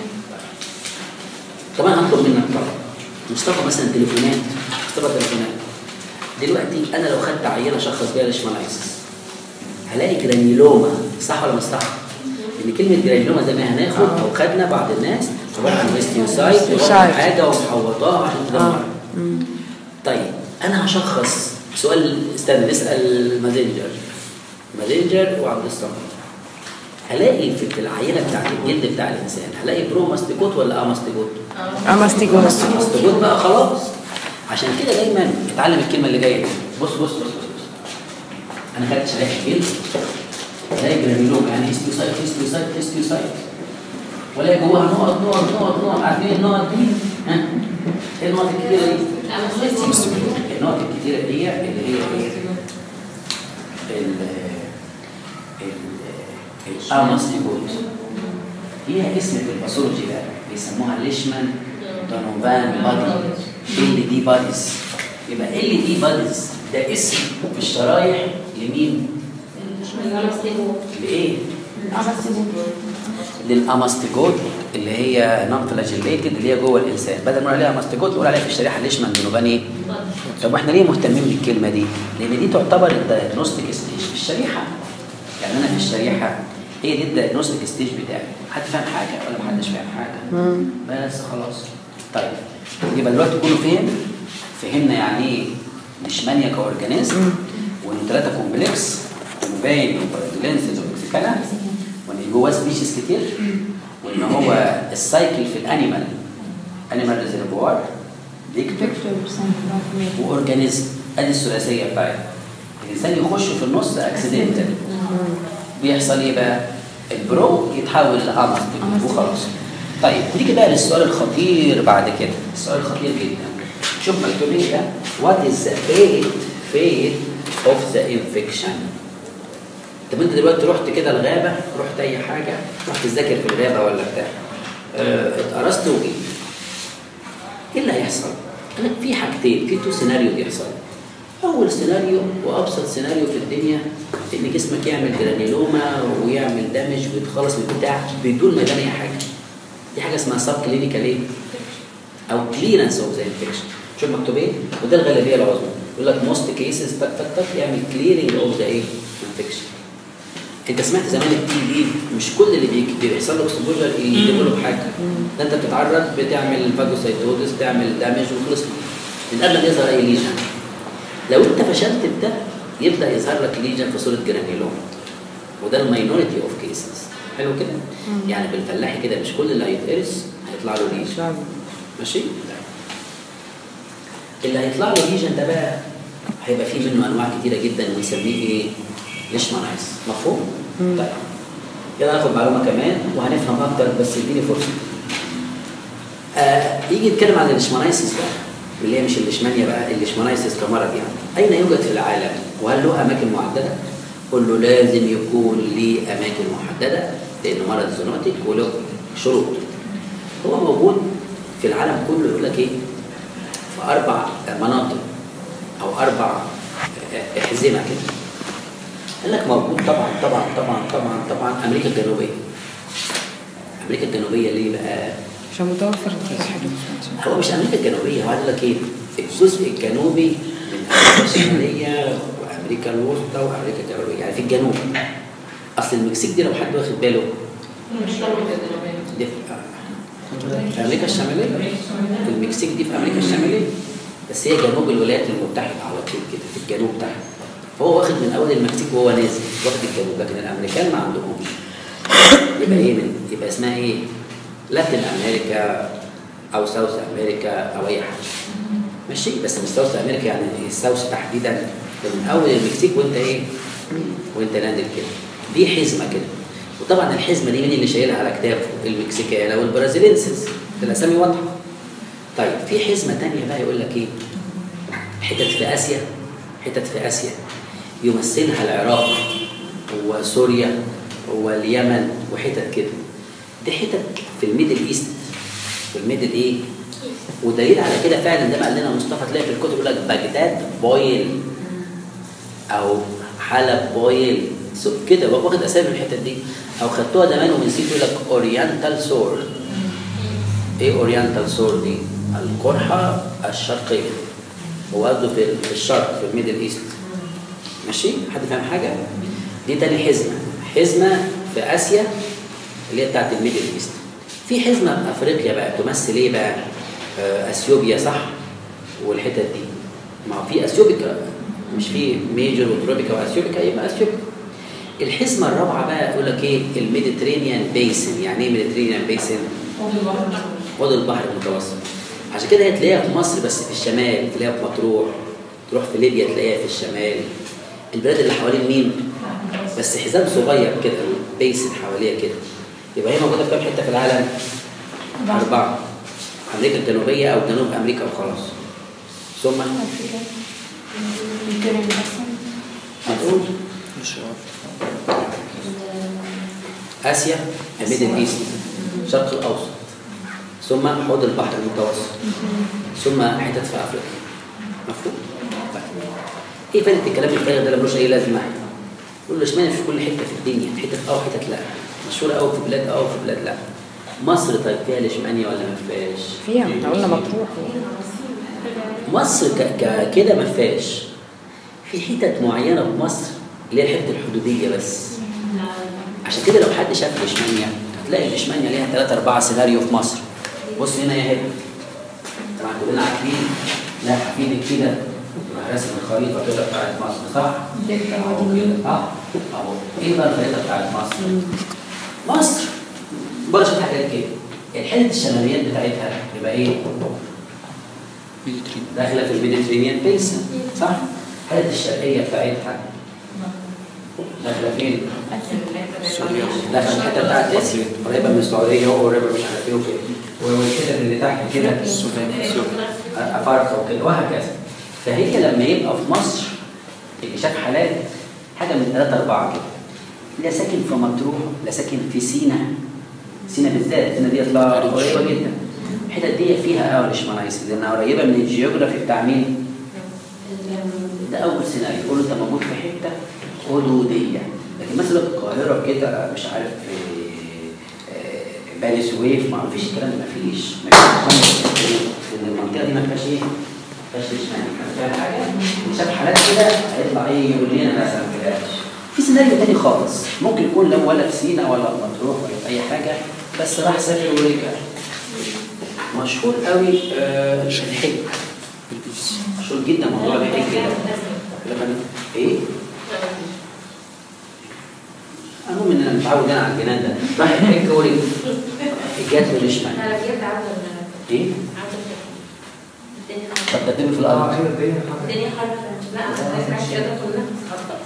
طبعا هطلب منك طبعا مصطفى مثلا تليفونات مصطفى تليفونات دلوقتي انا لو خدت عينه اشخص بيها ليشمانايسيس هلاقي جرانيلوما صح ولا مش صح؟ ان كلمه جرانيلوما زي ما هناخد او خدنا بعض الناس عباره عن ريستيوسايت Restiocyte. حاجه ومحوطاها عشان تدمر طيب انا هشخص سؤال استنى نسال مازنجر مازنجر وعبد الصمد هلاقي في العينه بتاعت الجلد بتاع الانسان هلاقي بروماستيكوت ولا اماستيكوت؟ اماستيجوس اماستيكوت بقى خلاص عشان كده دايما اتعلم الكلمه اللي جايه دي بص بص بص بص, بص. انا خدت شرايح الجلد الاقي جرانيلوم يعني هيستيوسايت هيستيوسايت هيستيوسايت ولا جواها نقط نقط نقط نقط عارفين النقط دي؟ ها؟ ايه النقط الكتيره دي؟ النقط الكتيره دي اللي هي ايه؟ ال ال الاماستيكوت ليها اسم في الباثولوجي بقى بيسموها ليشمان دونوفان بادي ال دي باديز يبقى ال دي باديز ده اسم في الشرايح لمين؟ لايه؟ للاماستيجوت اللي هي نون فلاجيليتد اللي هي جوه الانسان بدل ما نقول عليها اماستيجوت نقول عليها في الشريحه ليشمان دونوفان ايه؟ طب واحنا ليه مهتمين بالكلمه دي؟ لان دي تعتبر الدايجنوستيك ستيج في الشريحه يعني انا في الشريحه هي دي الدايجنوستيك ستيج بتاعي حد فاهم حاجه ولا محدش فاهم حاجه؟ بس خلاص طيب يبقى دلوقتي كله فهم فهمنا يعني ايه ليشمانيا كاورجانيزم وانه ثلاثه كومبلكس وباين وباردلينسز ومكسيكانا وان جواه سبيشيز كتير وان هو السايكل في الانيمال انيمال ريزرفوار ديكتور واورجانيزم ادي الثلاثيه بتاعتها الانسان يخش في النص اكسيدنتال بيحصل ايه بقى؟ البرو يتحول لامر وخلاص طيب نيجي بقى للسؤال الخطير بعد كده السؤال الخطير جدا شوف مكتوب ايه ده what is the fate fate of the infection طب انت دلوقتي رحت كده الغابه رحت اي حاجه رحت تذاكر في الغابه ولا بتاع اه، اتقرصت وجيت ايه اللي هيحصل؟ قال لك في حاجتين في تو سيناريو بيحصل اول سيناريو وابسط سيناريو في الدنيا ان جسمك يعمل جرانيلوما ويعمل دامج ويتخلص من البتاع بدون ما يبان اي حاجه دي حاجه اسمها سب كلينيكال ايه؟ او كليرنس اوف ذا انفكشن شوف مكتوب ايه؟ وده الغالبيه العظمى يقول لك موست كيسز تك تك تك يعمل كليرنج اوف ذا ايه؟ انفكشن انت سمعت زمان التي بي مش كل اللي بيجي بيحصل له اكسبوجر يديفلوب حاجه ده انت بتتعرض بتعمل فاجوسايتوزس تعمل دامج وخلص من قبل ما يظهر اي ليجن لو انت فشلت في ده يبدا يظهر لك ليجن في صوره جرانيلوم وده الماينورتي اوف كيسز حلو كده يعني بالفلاحي كده مش كل اللي هيتقرص هيطلع له ليجن شعبي ماشي اللي هيطلع له ليجن ده بقى هيبقى فيه منه انواع كتيره جدا ونسميه ايه ليشمانايز مفهوم طيب يلا ناخد معلومه كمان وهنفهم اكتر بس اديني فرصه آه يجي يتكلم عن الليشمانايسيس بقى اللي هي مش الليشمانيا بقى الليشمانايسيس كمرض يعني اين يوجد في العالم وهل له اماكن محدده قل له لازم يكون ليه اماكن محدده لانه مرض زونوتيك وله شروط هو موجود في العالم كله يقول لك ايه في اربع مناطق او اربع احزمه كده قال لك موجود طبعا طبعا طبعا طبعا طبعا امريكا الجنوبيه امريكا الجنوبيه ليه بقى عشان متوفر في الحدود هو مش امريكا الجنوبيه هو قال لك ايه الجزء الجنوبي من امريكا الشماليه وامريكا الوسطى وامريكا الجنوبيه يعني في الجنوب اصل المكسيك دي لو حد واخد باله مش طبعا كده دي في في امريكا الشماليه في المكسيك دي في امريكا الشماليه بس هي جنوب الولايات المتحده على طول كده في الجنوب تحت فهو واخد من اول المكسيك وهو نازل واخد الجنوب لكن الامريكان ما عندهمش يبقى ايه من يبقى اسمها ايه لاتين امريكا او ساوث امريكا او اي حاجه ماشي بس مش ساوث امريكا يعني الساوث تحديدا من اول المكسيك وانت ايه وانت نازل كده دي حزمه كده وطبعا الحزمه دي مين اللي شايلها على كتافه المكسيكان او البرازيلينسز الاسامي واضحه طيب في حزمه تانية بقى يقول لك ايه حتت في اسيا حتت في اسيا يمثلها العراق وسوريا واليمن وحتت كده دي حتت في الميدل ايست في الميدل ايه ودليل على كده فعلا ده ما قال لنا مصطفى تلاقي في الكتب يقول لك بغداد بويل او حلب بويل سو- كده واخد اسامي من الحتت دي او خدتوها زمان ونسيت يقول لك اورينتال سور ايه اورينتال سور دي القرحه الشرقيه هو قصده في في الشرق في الميدل ايست ماشي حد فاهم حاجه دي تاني حزمه حزمه في اسيا اللي هي بتاعت الميدل ايست في حزمه في افريقيا بقى تمثل ايه بقى آه، اثيوبيا صح والحتت دي ما هو في اثيوبيكا مش في ميجر وتروبيكا واثيوبيكا يبقى اثيوبيا الحزمه الرابعه بقى يقول لك ايه الميديترينيان بيسن يعني ايه ميديترينيان بيسن حوض البحر المتوسط عشان كده هي تلاقيها في مصر بس في الشمال تلاقيها في مطروح تروح في ليبيا تلاقيها في الشمال البلاد اللي حوالين مين بس حزام صغير كده بيسن حواليها كده يبقى هي موجوده في كام حته في العالم اربعه امريكا الجنوبيه او جنوب امريكا وخلاص ثم هتقول مش عارف اسيا الميدل ايست الشرق الاوسط ثم حوض البحر المتوسط ثم حتت في افريقيا مفهوم؟ طيب. ايه فائده الكلام الفارغ ده اللي ملوش اي لازمه؟ يقول له اشمعنى في كل حته في الدنيا حتت اه وحتت لا مشهوره قوي في بلاد اه وفي بلاد لا مصر طيب فيها ليشمانيا ولا ما فيهاش؟ فيها احنا قلنا مطروح مصر ك... ك... كده ما فيهاش في حتت معينه في مصر اللي هي الحته الحدوديه بس عشان كده لو حد شاف ليشمانيا هتلاقي ليشمانيا ليها ثلاثة أربعة سيناريو في مصر بص هنا يا هنا طبعا كلنا عارفين لا حفيدك كده مع رسم الخريطة كده بتاعت مصر صح؟ أهو كده اه اهو ايه بقى الخريطة بتاعت مصر؟ مصر بقى شوف حاجات كده الحتت الشماليات بتاعتها يبقى ايه؟ ميديترين داخله في الميديترينيان بيسن صح؟ الحتت الشرقيه بتاعتها داخله فين؟ سوريا داخله الحته بتاعت اسيا قريبه من السعوديه وقريبه مش عارف ايه وكده والحتت اللي تحت كده السودان سوريا افارقه وكده وهكذا فهي لما يبقى في مصر اللي شاف حالات حاجه من ثلاثه اربعه كده لا ساكن في مطروح لا ساكن في سينا سينا بالذات سينا دي اصلها قريبه جدا الحتت دي فيها اورش منايسيس لانها قريبه من الجيوغرافي بتاع مين؟ ده اول سيناريو يقولوا انت موجود في حته حدوديه لكن مثلا القاهره كده مش عارف في آه، بني سويف ما فيش الكلام ده ما فيش ما فيش لان المنطقه دي ما فيهاش ايه؟ ما فيهاش اشمعنى فاهم حاجه؟ اللي شاف حالات كده هيطلع ايه يقول لنا مثلا في الآخر. في سيناريو تاني خالص ممكن يكون لو ولا في سينا ولا في مطروح ولا في اي حاجه بس راح سافر ورجع مشهور قوي آه، الحج مشهور جدا موضوع الحج ده لما ن- ايه؟ المهم ان انا متعود انا على الجنان ده راح الحج ورجع حجات والاشمعنى انا رجعت عاوزه ايه؟ عاوزه الدنيا طب ده الدنيا في اه الارض عشان الدنيا حر الدنيا حر لا انا مش قادره كلها تتخطط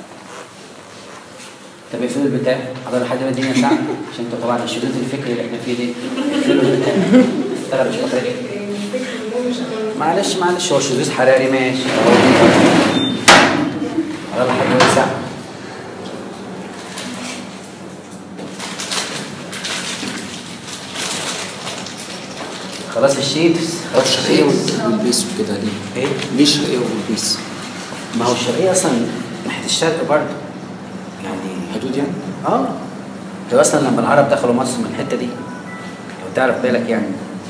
طب اقفلوا البتاع حضر لحد ما الدنيا ساعة عشان انتوا طبعا الشدود الفكري اللي احنا فيه دي اقفلوا البتاع ترى مش فاكر معلش معلش هو شذوذ حراري ماشي حضر لحد ما ساعة خلاص الشيبس خلاص الشرقية الشيبس والبيس وكده ليه؟ ايه ليه الشرقية والبيس؟ ما هو الشرقية اصلا ناحية الشرق برضه يعني حدود يعني؟ اه ده اصلا لما العرب دخلوا مصر من الحته دي لو تعرف بالك يعني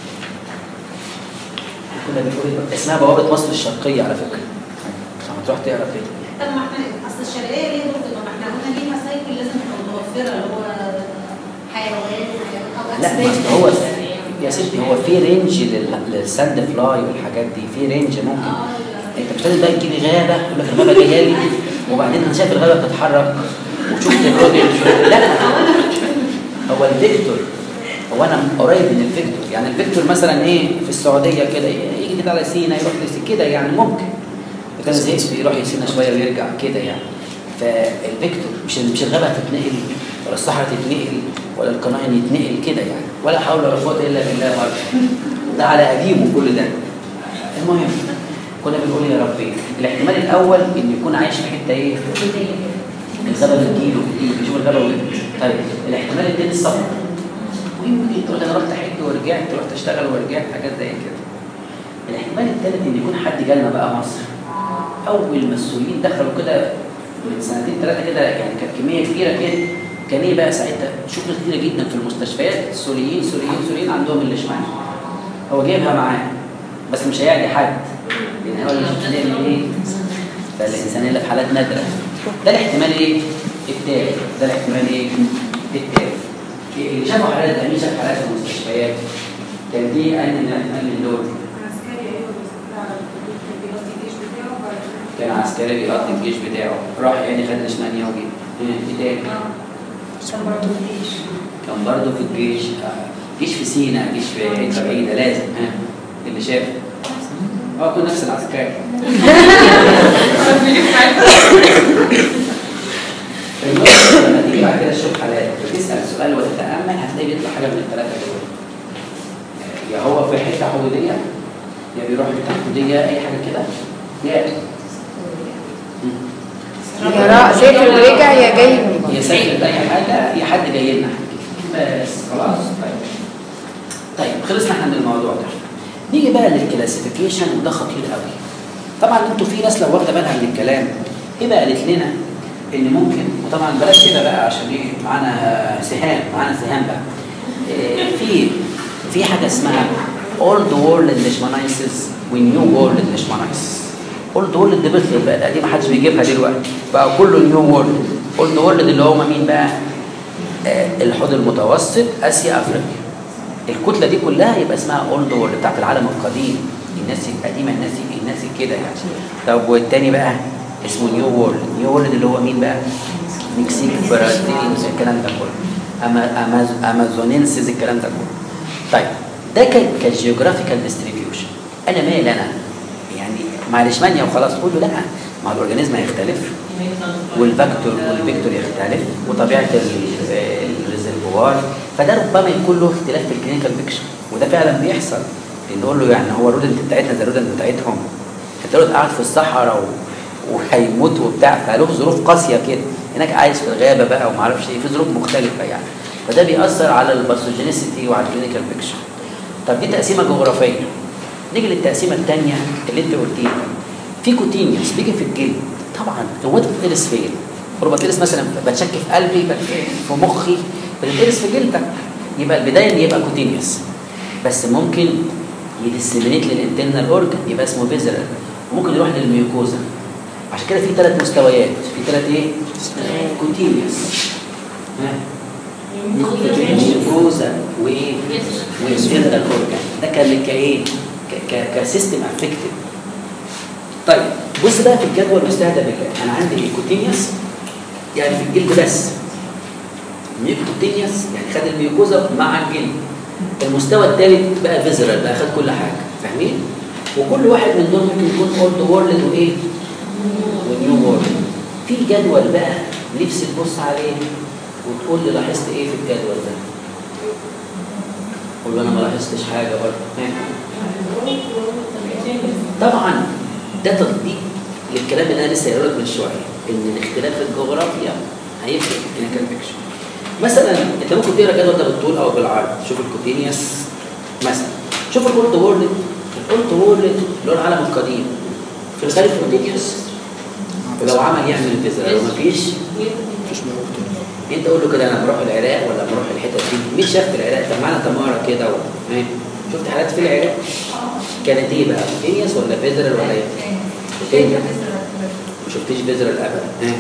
كنا بنقول اسمها بوابه مصر الشرقيه على فكره لما تروح تقرا كده طب ما احنا اصل الشرقيه ليه دور ما احنا قلنا ليه مسايكل لازم تبقى متوفره اللي هو حيوانات او لا ما اسباب أصل هو يا ستي هو في رينج لل- للساند فلاي والحاجات دي في رينج ممكن انت مش لازم بقى تجيلي غابه يقول لك الغابه جايه لي وبعدين انا شايف الغابه بتتحرك وشفت الراجل لا هو الفيكتور هو انا قريب من الفيكتور يعني الفيكتور مثلا ايه في السعوديه كده يجي كده على سينا يروح لس- كده يعني ممكن كان زهقت يروح سينا شويه ويرجع كده يعني فالفيكتور مش مش الغابه هتتنقل ولا الصحراء تتنقل ولا القناين يتنقل كده يعني ولا حول ولا قوه الا بالله برضه ده على قديمه كل ده المهم كنا بنقول يا ربي الاحتمال الاول ان يكون عايش في حته ايه الغابه بتجيله بيشوف الغابه ويجي. طيب الاحتمال التاني السفر ويمكن تقول انا رحت حج ورجعت ورحت اشتغل ورجعت حاجات زي كده الاحتمال الثالث ان يكون حد جالنا بقى مصر اول ما السوريين دخلوا كده من سنتين ثلاثه كده يعني كانت كميه كبيره كده كان ايه بقى ساعتها شغل كتير جدا في المستشفيات السوريين سوريين سوريين عندهم الاشمعنى هو جايبها معاه بس مش هيعدي حد لان هو اللي مش هنعمل ايه فالانسان اللي في حالات نادره ده الاحتمال ايه التالي ده الاحتمال ايه التالي اللي شافوا حالات امين شاف حالات في المستشفيات كان دي ان الاحتمال من دول عسكري ايوه بس كان بيقضي الجيش بتاعه وبعد كان عسكري بيقضي الجيش بتاعه راح يعني خد الاشمانيا وجه ايه تاني كان برضه الجيش كان برضه في الجيش آه، جيش في سينا جيش في حته بعيده لازم ها اللي شاف اه كل نفس العسكري المهم لما تيجي بعد كده تشوف حالات وتسال سؤال وتتامل هتلاقي بيطلع حاجه من الثلاثه دول يا هو في حته حدوديه يا بيروح حته حدوديه اي حاجه كده يا يا را- سافر ورجع يا جاي من يا سافر بأي حاجة يا حد جاي لنا بس خلاص طيب طيب خلصنا احنا من الموضوع ده نيجي بقى للكلاسيفيكيشن وده خطير قوي طبعا انتوا في ناس لو واخده بالها من الكلام ايه بقى قالت لنا ان ممكن وطبعا بلاش كده بقى عشان ايه معانا سهام معانا سهام بقى إيه في في حاجه اسمها اولد وورلد ليشمانايسيس ونيو وورلد ليشمانايسيس اولد وورلد دي بطلت بقى دي ما حدش بيجيبها دلوقتي بقى كله نيو وورلد اولد وورلد اللي هم مين بقى آه، الحوض المتوسط اسيا افريقيا الكتله دي كلها يبقى اسمها اولد وورلد بتاعت العالم القديم الناس القديمه الناس الناس كده يعني طب والتاني بقى اسمه نيو وورلد نيو وورلد اللي هو مين بقى مكسيك برازيل الكلام ده كله أما أماز- امازونينسز الكلام ده كله طيب ده كان كجيوغرافيكال ديستريبيوشن انا مال انا يعني مع الاشمانيا وخلاص قول له لا مع الاورجانيزم هيختلف والفاكتور والفيكتور يختلف وطبيعه ال- الريزرفوار فده ربما يكون له اختلاف في الكلينيكال بيكشر وده فعلا بيحصل نقول له يعني هو الرودنت بتاعتنا زي الرودنت بتاعتهم انت الرودنت قاعد في الصحراء و... وهيموت وبتاع فله ظروف قاسيه كده هناك عايش في الغابه بقى وما اعرفش ايه في ظروف مختلفه يعني فده بيأثر على الباثوجينيسيتي وعلى الكلينيكال بيكشر طب دي تقسيمه جغرافيه نيجي للتقسيمه الثانيه اللي انت قلتيها في كوتينيوس بيجي في الجلد طبعا هو انت بتتقرص فين؟ هو بتقرص مثلا بتشك في قلبي بتشك في مخي بتتقرص في جلدك يبقى البدايه ان يبقى كوتينيوس بس ممكن يدسمينيت للانترنال اورجن يبقى اسمه فيزرال وممكن يروح للميوكوزا عشان كده في ثلاث مستويات في ثلاث ايه؟ كوتينيوس ها ميوكوزا وايه؟ وانترنال اورجن ده كان كايه؟ ك- ك- كسيستم افكتيف طيب بص بقى في الجدول المستهدف بالله انا عندي الكوتينيوس يعني في الجلد بس ميوكوتينيوس يعني خد الميوكوزا مع الجلد المستوى الثالث بقى فيزرال بقى خد كل حاجه فاهمين وكل واحد من دول ممكن يكون اولد وورلد وايه ونيو وورلد في جدول بقى نفسي تبص عليه وتقول لي لاحظت ايه في الجدول ده قول له انا ما لاحظتش حاجه برضه ها. طبعا ده تطبيق للكلام اللي انا لسه قايله لك من شويه ان الاختلاف في الجغرافيا هيفرق في كان بيكشر مثلا انت ممكن تقرا الجدول ده بالطول او بالعرض شوف الكوتينيوس مثلا شوف الاولد وورلد الاولد وورلد اللي هو العالم القديم في الغالب كوتينيوس ولو عمل يعمل فيزا لو مفيش مفيش موجود انت قول له كده انا بروح العراق ولا بروح الحتت دي مين شاف في العراق طب معانا تماره كده و... ها؟ شفت حالات في العراق كانت ايه بقى كوتينيوس ولا فيزرال ولا ايه؟ كوتينيوس ما شفتيش فيزرال ابدا ها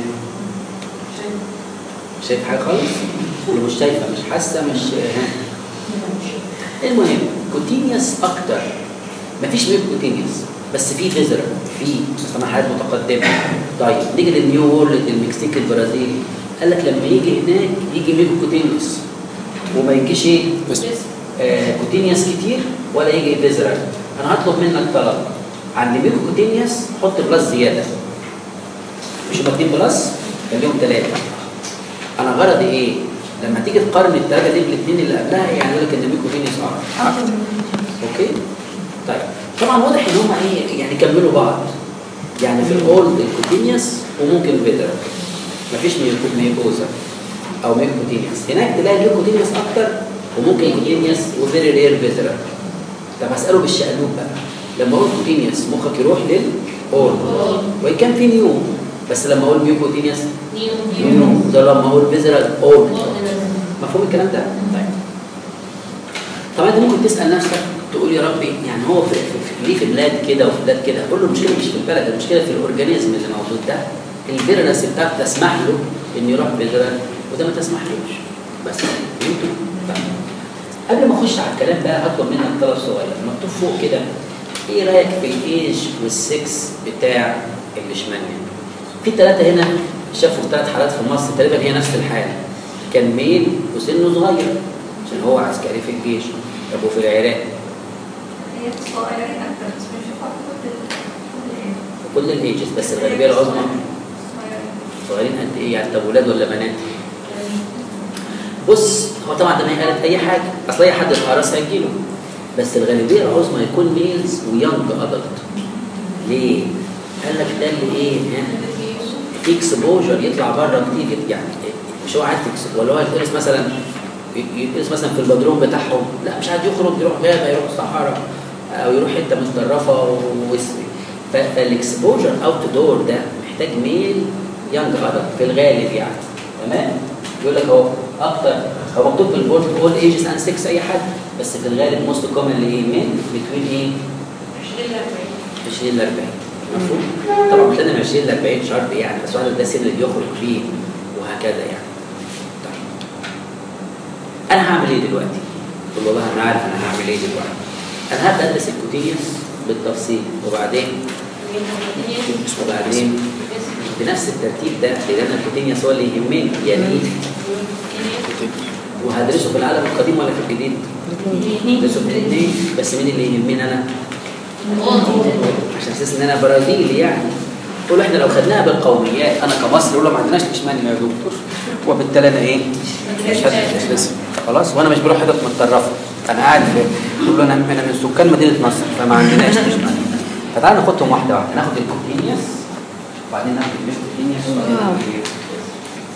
مش شايف حاجه خالص ولا مش شايفه مش حاسه مش ها المهم كوتينيوس اكتر مفيش ميوك كوتينيوس بس في فيزرال في طبعا حالات متقدمه طيب نيجي للنيو وورلد المكسيكي البرازيلي قال لك لما يجي هناك يجي ميوك كوتينيوس وما يجيش ايه بس آه، كوتينيوس كتير ولا يجي فيزرال انا هطلب منك طلب عند ميكو كوتينيوس حط بلس زياده مش هما اتنين بلس خليهم ثلاثه انا غرضي ايه؟ لما تيجي تقارن الثلاثه دي بالاثنين اللي قبلها يعني يقول لك ان ميكو كوتينيوس اكتر اوكي؟ طيب طبعا واضح ان هما ايه يعني كملوا بعض يعني في الاولد الكوتينيوس وممكن فيزرال مفيش ميكو- ميكوزا او ميكوتينيوس هناك تلاقي ميكوتينيوس اكتر وممكن كوتينيوس وفيري رير فيزرال طب هساله بالشقلوب بقى لما اقول كوتينيوس مخك يروح للاول وان كان في نيو بس لما اقول ميوكوتينيوس نيو ده لما اقول فيزرال اول مفهوم الكلام ده؟ طيب طبعا انت ممكن تسال نفسك تقول يا ربي يعني هو في, في, في ليه في بلاد كده وفي بلاد كده قول له المشكله مش في البلد المشكله في الاورجانيزم اللي موجود ده الفيرنس بتاعته تسمح له انه يروح فيزرال وده ما تسمحلوش بس فهمتوا؟ طيب. قبل ما اخش على الكلام بقى هطلب منك طلب صغير مكتوب فوق كده ايه رايك في الايج والسكس بتاع الليشمانيا في ثلاثه هنا شافوا ثلاث حالات في مصر تقريبا هي نفس الحاله كان ميل وسنه صغير عشان هو عسكري في الجيش طب وفي العراق هي صغيرين اكتر بس مش فاكره في كل الايجز بس الغالبيه العظمى صغيرين قد ايه يعني طب ولاد ولا بنات؟ بص هو طبعا ده ما هي قالت اي حاجه اصل اي حد اتقرص هيجيله بس الغالبيه العظمى يكون ميلز ويونج ادلت ليه؟ قال لك ده اللي ايه؟ ها؟ في اكسبوجر يطلع بره كتير يعني مش هو قاعد في ex- ولا هو يتقرص مثلا يتقرص مثلا في البدروم بتاعهم لا مش عايز يخرج يروح غابه يروح صحراء او يروح حته متطرفه ويسري فالاكسبوجر اوت دور ده محتاج ميل يانج ادلت في الغالب يعني تمام يقول لك اهو اكتر هو مكتوب في البورد اول ايجز اند 6 اي حد بس في الغالب موست كومن ايه مين بتوين ايه 20 ل 40 مفهوم طبعا مش لازم 20 ل 40 شرط يعني بس واحد ده السن اللي بيخرج فيه وهكذا يعني طيب انا هعمل ايه دلوقتي؟ قول والله انا عارف انا هعمل ايه دلوقتي انا هبدا ادرس الكوتينيوس بالتفصيل وبعدين وبعدين بنفس الترتيب ده لان انا الكوتينيوس هو اللي يهمني يعني ايه وهدرسه في العالم القديم ولا في الجديد؟ هدرسه في الاثنين بس مين اللي يهمني انا؟ عشان اساس ان انا برازيلي يعني تقول احنا لو خدناها بالقوميات انا كمصري اقول له ما عندناش لشماني يا دكتور وبالتالي انا ايه؟ مش هدرس لسه خلاص وانا مش بروح حتت متطرفه انا قاعد في بقول له انا انا من سكان مدينه نصر فما عندناش لشماني فتعالى ناخدهم واحده واحده ناخد الكوتينيوس وبعدين ناخد الميكوتينيوس وبعدين ناخد ايه؟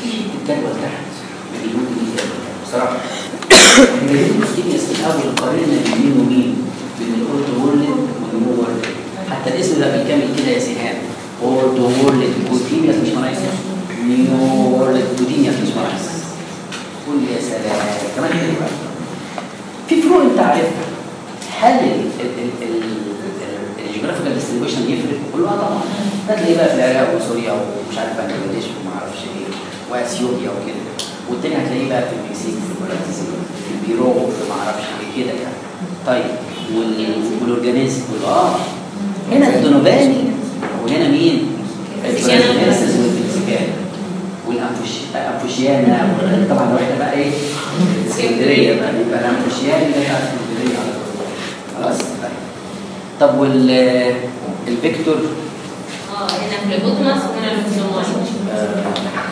في الجدول تحت اليمين واليمين بصراحه احنا جايبين الكيمياء في الاول قارنا بين ومين بين الاورد وورلد والنيو وورلد حتى الاسم ده بالكامل كده يا سهام اورد وورلد كوتينيوس مش مرايس نيو وورلد كوتينيوس مش مرايس قول يا سلام كمان حلو بقى. في فروق انت عارفها هل الجيوغرافيكال ديستريبيوشن يفرق؟ قول له اه طبعا هتلاقيه بقى في العراق وسوريا ومش عارف بنجلاديش وما اعرفش ايه واثيوبيا وكده والتاني هتلاقيه بقى في المكسيك في البرازيل في البيرو في ما اعرفش ايه كده يعني طيب وال- والاورجانيزم قول له اه هنا الدونوباني وهنا مين؟ البرازيلينسز والمكسيكان والانفوشيانا طبعا لو احنا بقى ايه اسكندريه بقى يبقى الانفوشيانا ده بتاع اسكندريه على طول خلاص طيب. طب وال الفيكتور اه هنا فليبوتماس وهنا الفلوماس آه،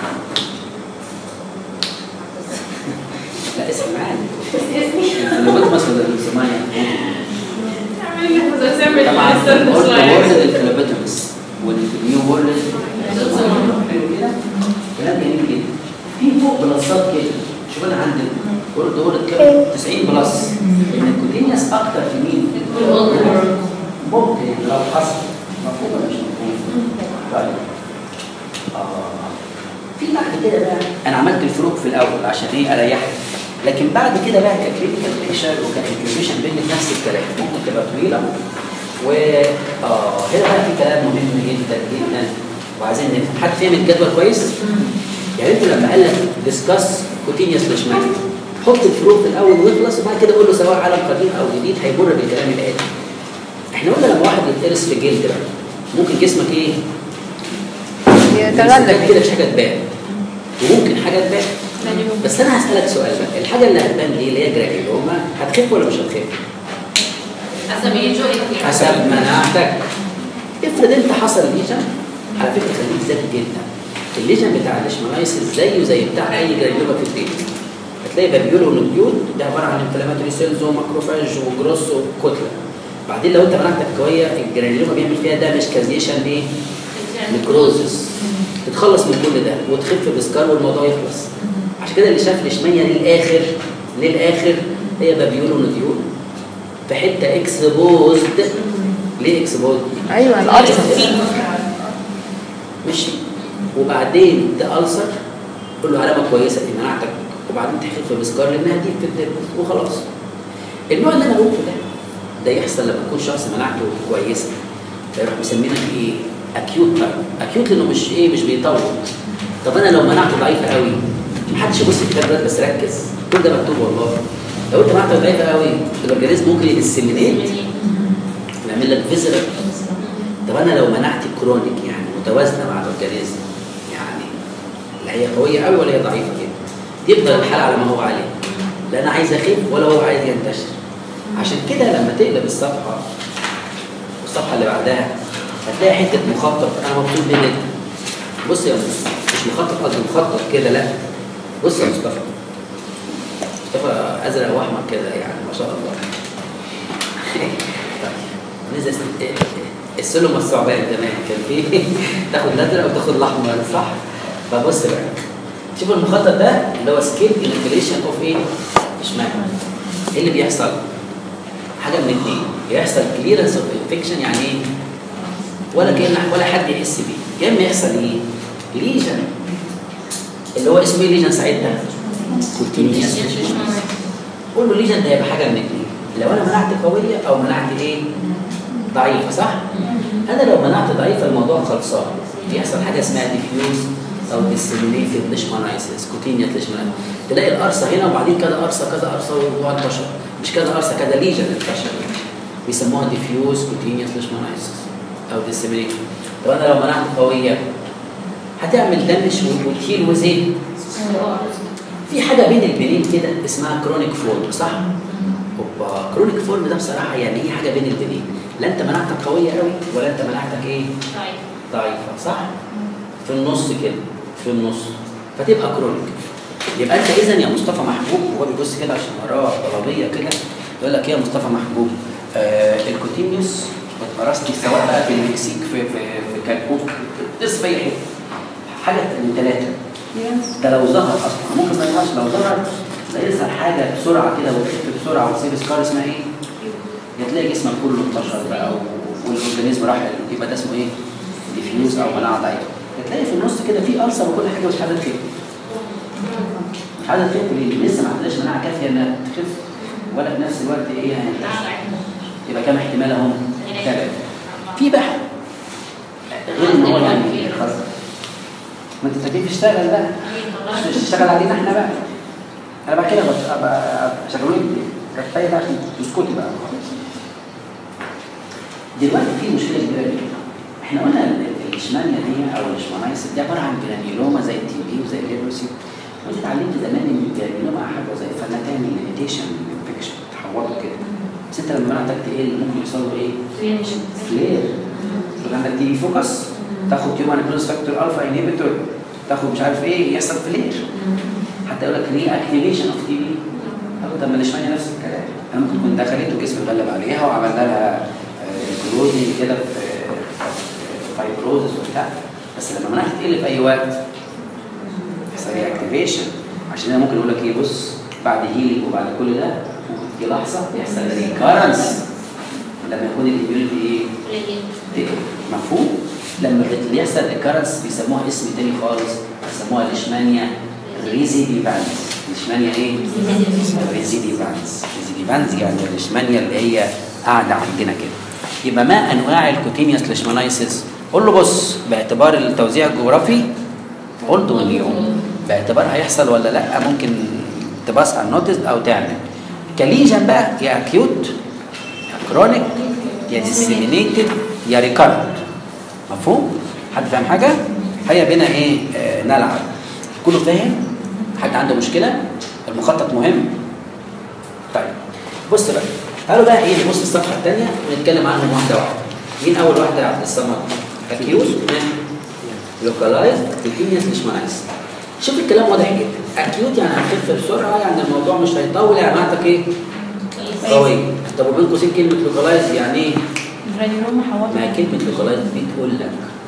لا اسم معانا الفلوبوتماس ولا السومانيا اعمل لك مزاسمة طبعا الستاند الورد سلايد الفلوبوتماس والنيو وورلد حلو كده كلام جميل جدا في فوق بلصات كده شوف انا عندي وورد وورد كام 90 بلس ان الكوتينيوس اكتر في مين؟ ممكن لو حصل مفهوم ولا مش مفهوم؟ طيب آه. في بعد كده بقى انا عملت الفروق في الاول عشان ايه اريحك لكن بعد كده بقى ككلينيكال بيكشر وكانفورميشن بين نفس الكلام ممكن تبقى طويله و اه هنا بقى في كلام مهم جدا جدا وعايزين نفهم حد فهم الجدول كويس؟ يعني انت لما قال لك ديسكاس كوتينيوس لاشماني حط الفروق في الاول ويخلص وبعد كده قول له سواء عالم قديم او جديد هيمر بالكلام الاتي احنا قلنا لما واحد يتقرص في جلد بقى ممكن جسمك ايه؟ يتغلب كده مش حاجه تبان وممكن حاجه تبان بس انا هسالك سؤال بقى الحاجه اللي هتبان دي اللي هي جرانيولوما هتخف ولا مش هتخف؟ حسب يجوا حسب مناعتك افرض انت حصل ليجن على فكره خليك ذكي جدا الليجن بتاع الليشمانايسيس زيه زي بتاع اي جرانيولوما في الدنيا هتلاقي بابيول ونوديول ده عباره عن انفلاماتوري سيلز وماكروفاج وجروس وكتله بعدين لو انت مناعتك قويه الجرانيولوما بيعمل فيها دامج كازيشن ايه؟ نكروزس تتخلص من كل ده وتخف بسكار والموضوع يخلص عشان كده اللي شاف ليشمانيا للاخر للاخر هي بابيول ونوديول في حته اكسبوزد ليه اكسبوزد؟ ايوه القرصه ماشي وبعدين ده ألسر قول له علامه كويسه دي مناعتك وبعدين تخف بسكار لانها دي في الدم وخلاص النوع اللي انا قلته ده ده يحصل لما يكون شخص مناعته كويسه فيروح مسمينك ايه؟ اكيوت تايب اكيوت لانه مش ايه مش بيطول طب انا لو مناعته ضعيفه قوي محدش يبص في الكتاب ده بس ركز كل ده مكتوب والله لو انت مناعتك ضعيفه قوي الاورجانيزم ممكن يدسمينيت ويعمل لك فيزرال طب انا لو مناعتي كرونيك يعني متوازنه مع الاورجانيزم يعني لا هي قويه قوي ولا هي ضعيفه كده يفضل الحال على ما هو عليه لا انا عايز اخف ولا هو عايز ينتشر عشان كده لما تقلب الصفحه والصفحه اللي بعدها هتلاقي حته مخطط انا مبسوط بيه جدا بص يا مصطفى مش مخطط قصدي مخطط كده لا بص يا مصطفى مصطفى ازرق واحمر كده يعني ما شاء الله طيب نزل السلم الثعبان كمان كان فيه تاخد الازرق وتاخد الاحمر صح فبص بقى شوف المخطط ده اللي هو سكيل انفليشن اوف ايه؟ اشمعنى ايه اللي بيحصل؟ حاجه من الاثنين يحصل كليرنس اوف انفكشن يعني ايه؟ ولا كان ولا حد يحس بيه يا اما يحصل ايه؟ ليجن اللي هو اسمه ايه ليجن ساعتها؟ كوتينيوس قول له ليجن ده هيبقى حاجه من الاثنين لو انا مناعتي قويه او مناعتي ايه؟ ضعيفه صح؟ انا لو مناعتي ضعيفه الموضوع خلصان يحصل حاجه اسمها ديفيوز او ديسيمينيتد ليشمانايسيس كوتينيا ليشمانايسيس تلاقي القرصه هنا وبعدين كذا قرصه كذا قرصه وهو انتشر مش كذا قرصه كذا ليجن انتشر بيسموها ديفيوز كوتينيوس ليشمانايسيس او ديسيمينيتد طب انا لو مناعتي قويه هتعمل دمش وتهيل وزين في حاجه بين البنين كده اسمها كرونيك فورم صح؟ اوبا كرونيك فورم ده بصراحه يعني ايه حاجه بين البنين لا انت مناعتك قويه قوي ولا انت مناعتك ايه؟ ضعيفه صح؟ في النص كده في النص فتبقى كرونيك يبقى انت اذا يا مصطفى محبوب وهو بيبص كده عشان وراه طلبيه كده يقول لك ايه يا مصطفى محبوب آه الكوتينيوس اتقرصتي سواء بقى في المكسيك في في في كالكوك قص في اي حته حاجه من ثلاثه ده لو ظهر اصلا ممكن ما يظهرش لو ظهر تلاقي يظهر حاجه بسرعه كده وتخف بسرعه وتسيب سكار اسمها ايه؟ يا تلاقي جسمك كله انتشر بقى و- والاورجانيزم راح يبقى ده اسمه ايه؟ ديفيوز او مناعه ضعيفه تلاقي في النص كده في ألسر وكل حاجه مش عايزه تخف مش عايزه تخف ليه؟ لسه ما عندناش مناعه كافيه انها تخف ولا في نفس الوقت ايه هينتشر يبقى كام احتمال اهم؟ ثلاثه في بقى غير ان هو يعني خلاص ما انت تجيب تشتغل بقى مش تشتغل علينا احنا بقى انا بقى كده بس- ابقى شغلوني كفايه بقى عشان تسكتي بقى دلوقتي في مشكله كبيره جدا احنا قلنا ال- ال- الاشمانيا دي او الاشمانايسيس دي عباره عن جرانيولوما زي التي بي وزي الليبروسي وانت اتعلمت زمان ان الجرانيولوما حاجه زي فلاتان ليميتيشن انفكشن تحوطه كده بس انت لما عندك ايه اللي ممكن يحصل له ايه؟ فلير يبقى عندك تي بي فوكس تاخد تيومر كلوز فاكتور الفا انهبيتور تاخد مش عارف ايه يحصل فلير حتى يقول لك ري اكتيفيشن اوف تي بي طب ما الاشمعنى نفس الكلام انا ممكن كنت دخلت وجسمي غلب عليها وعملنا لها كلوزنج كده في فايبروزس وبتاع بس لما مناعتي تقل في اي وقت يحصل ري اكتيفيشن عشان انا ممكن اقول لك ايه بص بعد هيلينج وبعد كل ده ممكن تيجي لحظه يحصل ريكارنس لما يكون الاميونيتي ايه تقل مفهوم؟ لما بت- يحصل ريكارنس بيسموها اسم تاني خالص بيسموها الاشمانيا ريزيديفانس الاشمانيا ايه؟ ريزيديفانس ريزيديفانس يعني الاشمانيا اللي هي قاعده عندنا كده يبقى ما انواع الكوتينيوس ليشمانايسيس قول له بص باعتبار التوزيع الجغرافي قلته من اليوم باعتبار هيحصل ولا لا ممكن تباص على النوتس او تعمل كليجن بقى يا اكيوت يا كرونيك يا ديسيمينيتد يا ريكارنت مفهوم؟ حد فاهم حاجه؟ هيا بينا ايه آه نلعب كله فاهم؟ حد عنده مشكله؟ المخطط مهم طيب بص بقى تعالوا بقى ايه نبص الصفحه الثانيه ونتكلم عنهم واحده واحده مين اول واحده يا عبد الصمد؟ اكيوت لوكالايز كونتينيوس ليشمانايز شوف الكلام واضح جدا اكيوت يعني هتخف بسرعه يعني الموضوع مش هيطول يعني معناتك ايه؟ قوي طب وبين قوسين كلمه لوكالايز يعني ايه؟ الجرانيولوما حوالي ما كلمه لوكالايز بتقول لك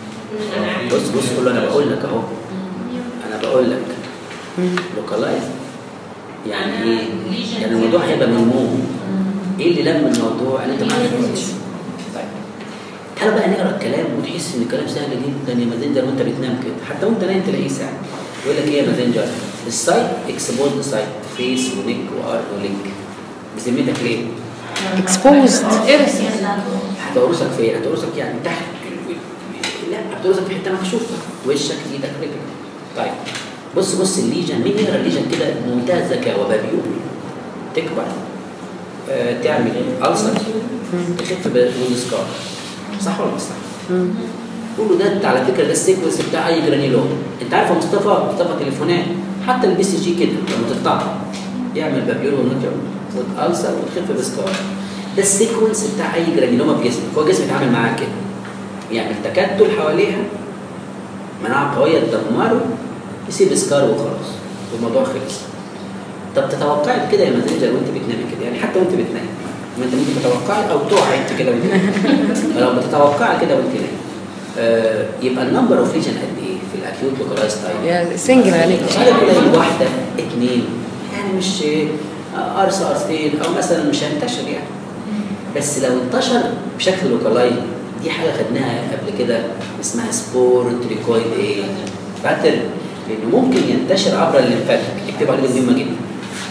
بص بص قول له انا بقول لك اهو انا بقول لك لوكالايز يعني ايه؟ يعني الموضوع هيبقى ملموم ايه اللي لم الموضوع اللي انت ما عرفتش طيب تعالى بقى نقرا الكلام وتحس ان الكلام سهل جدا يا مازنجر وانت بتنام كده حتى وانت نايم تلاقيه سهل يقول لك ايه يا مازنجر السايت اكسبوز سايت فيس ونيك وار ولينك بذمتك ليه؟ exposed ارس يعني هتورثك فين؟ هتورثك يعني تحت لا هتورثك في حته مكشوفه وشك ايدك رجلك طيب بص بص الليجن مين يقرا الليجن كده بمنتهى الذكاء وبابيون تكبر آه تعمل ألسر تخف بالسكار صح ولا مش صح؟ قول له ده على فكره ده السيكونس بتاع اي جرانيلوم انت عارف يا مصطفى مصطفى تليفونات حتى البي سي جي كده لما تقطعها يعمل بابيول ونكر وتألسر وتخف بسكار ده السيكونس بتاع اي جرانيلوما في جسمك هو جسمك يتعامل معاها كده يعمل تكتل حواليها مناعه قويه تدمره يسيب سكار وخلاص والموضوع خلص طب تتوقعي كده يا مازنجر وانت بتنامي كده يعني حتى وانت بتنامي ما انت ممكن تتوقعي او تقعي انت كده وانت نايمة. فلو بتتوقعي كده وانت نايمة آه يبقى النمبر اوف ليجن قد ايه في الاكيوت لوكالايز تايب يا سنجل عليك عدد قليل واحده اثنين يعني مش آه، قرص قرصتين او مثلا مش هينتشر يعني بس لو انتشر بشكل لوكالايز دي حاجه خدناها قبل كده اسمها سبور تريكويد ايه باترن لانه ممكن ينتشر عبر الليمفاتيك اكتب عليه دي مهمه جدا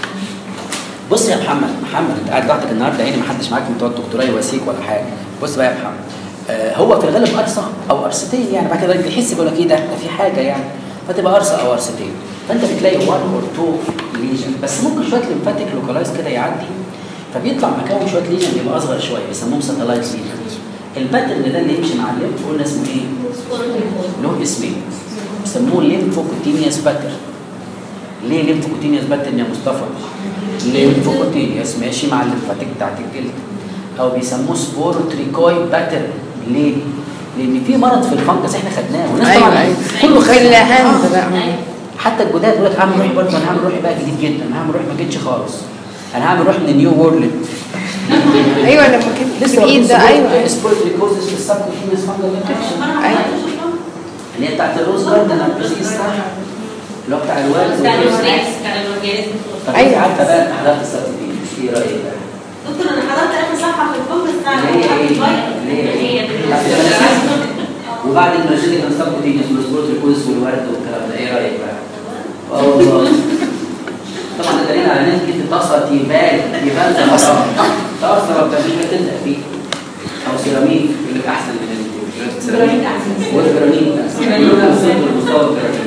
بص يا محمد محمد انت قاعد لوحدك النهارده يعني ما حدش معاك من بتوع الدكتوراه يواسيك ولا حاجه بص بقى يا محمد آه هو في الغالب قرصه او قرصتين يعني بعد كده بيحس بيقول لك ايه ده ده في حاجه يعني فتبقى قرصه او قرصتين فانت بتلاقي 1 اور 2 ليجن بس ممكن شويه ليمفاتيك لوكالايز كده يعدي فبيطلع مكون شويه ليجن بيبقى اصغر شويه بيسموهم ساتلايت ليجن الباترن ده اللي يمشي مع الليمف قلنا اسمه ايه؟ له اسمين بيسموه ليمفوكوتينيوس باترن ليه ليمفوكوتينيوس باترن يا مصطفى؟ ليمفوكوتينيوس ماشي مع الليمفاتيك بتاعت الجلد او بيسموه سبوروتريكويد باترن ليه؟ لان في مرض في الفنجس احنا خدناه والناس ايوه طبعا ايوه كله في خد الهاند بقى حتى الجداد يقول لك هعمل روحي برضه انا هعمل روحي بقى جديد جدا انا هعمل روحي ما جيتش خالص انا هعمل روحي من نيو وورلد ايوه لما كان في الايد ده ايوه ايوه سبوروتريكوزس في السبكوتينيوس فانجل انفكشن ايوه اللي هي بتاعت الروز جاردن البريزيس صح؟ اللي هو بتاع الوالد بتاع والجسم. الوريث بتاع الوريث طب انت أيوة. عارفه بقى انت حضرت السبتين ايه رايك بقى؟ دكتور انا حضرت اخر صفحه في الفيلم بتاع اللي هي ايه؟ اللي هي هي ايه؟ دي. بتاعت المناسيس. وبعد المناسيس كان سبتين اسمه سبورت الكوز والورد والكلام ده ايه رايك بقى؟ اه والله طبعا ده دليل على ان انت تصل تيبال تيبال زي ما تصل ما بتعملش بتلزق فيه او سيراميك يقول لك احسن من السيراميك والجرانيت يقول لك وصلت لمستوى الجرانيت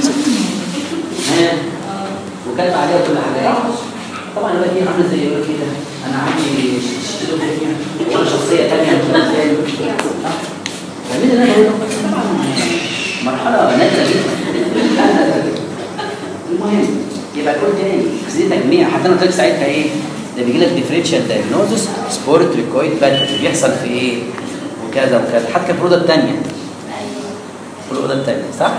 ها وكانت عليها كل حاجه طبعا يقول لك ايه عامله زي يقول لك كده انا عندي شيزوفرينيا وانا شخصيه ثانيه مش فاهمين اللي انا بقوله طبعا مرحله نادره جدا نادره جدا المهم يبقى كل تاني بس دي تجميع حتى انا قلت لك ساعتها ايه ده بيجي لك ديفرنشال دايجنوزس سبورت ريكويد باتري بيحصل في ايه وكذا وكذا حتى كان في الاوضه الثانيه في الاوضه الثانيه صح؟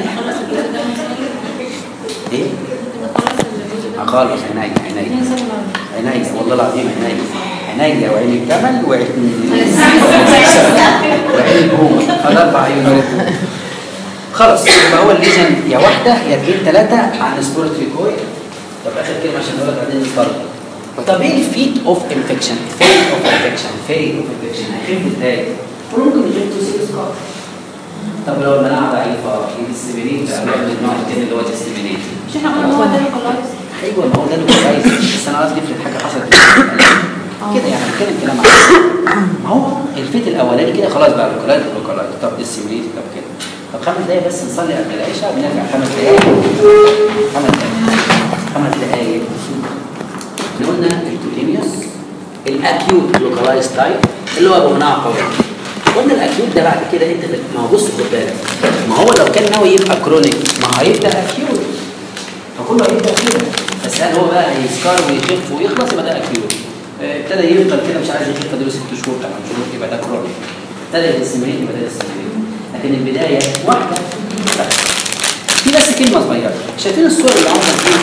ايه؟ آه خالص عينيا عينيا عينيا والله العظيم عينيا عينيا وعين الجمل وعين وعين البوم الاربع عيون خلاص يبقى هو الليجن يا واحده يا اثنين ثلاثه عن سبورت ريكويد طب اخر كلمه عشان نقول لك بعدين نصلي طب ايه الفيت اوف انفكشن فيت اوف انفكشن فيت اوف انفكشن هيخف ازاي؟ ممكن يجيب تو سيريس كارد طب لو المناعه ضعيفه يديسمينيت بيعمل النوع الثاني اللي هو ديسمينيت مش احنا قلنا هو ده الكولايتس ايوه ما هو ده اللي كويس بس انا قصدي افرض حاجه حصلت كده يعني بتكلم كلام عام ما هو الفيت الاولاني كده خلاص بقى لوكالايت لوكالايت طب ديسمينيت طب كده طب خمس دقايق بس نصلي قبل العشاء بنرجع خمس دقايق خمس دقايق خمس دقايق احنا قلنا التوتيميوس الاكيوت لوكالايز تايب اللي هو بمناعه قويه قلنا الاكيوت ده بعد كده انت ما هو بص خد بالك ما هو لو كان ناوي يبقى كرونيك ما هو هيبدا اكيوت فكله هيبدا كده بس هل هو بقى هيسكر ويخف ويخلص يبقى ده اكيوت آه، ابتدى يفضل كده مش عايز يخف فاضل له ست شهور ثمان شهور يبقى ده كرونيك ابتدى يستمرين يبقى ده يستمرين لكن البدايه واحده طيب. في بس كلمه صغيره شايفين الصور اللي عامله دي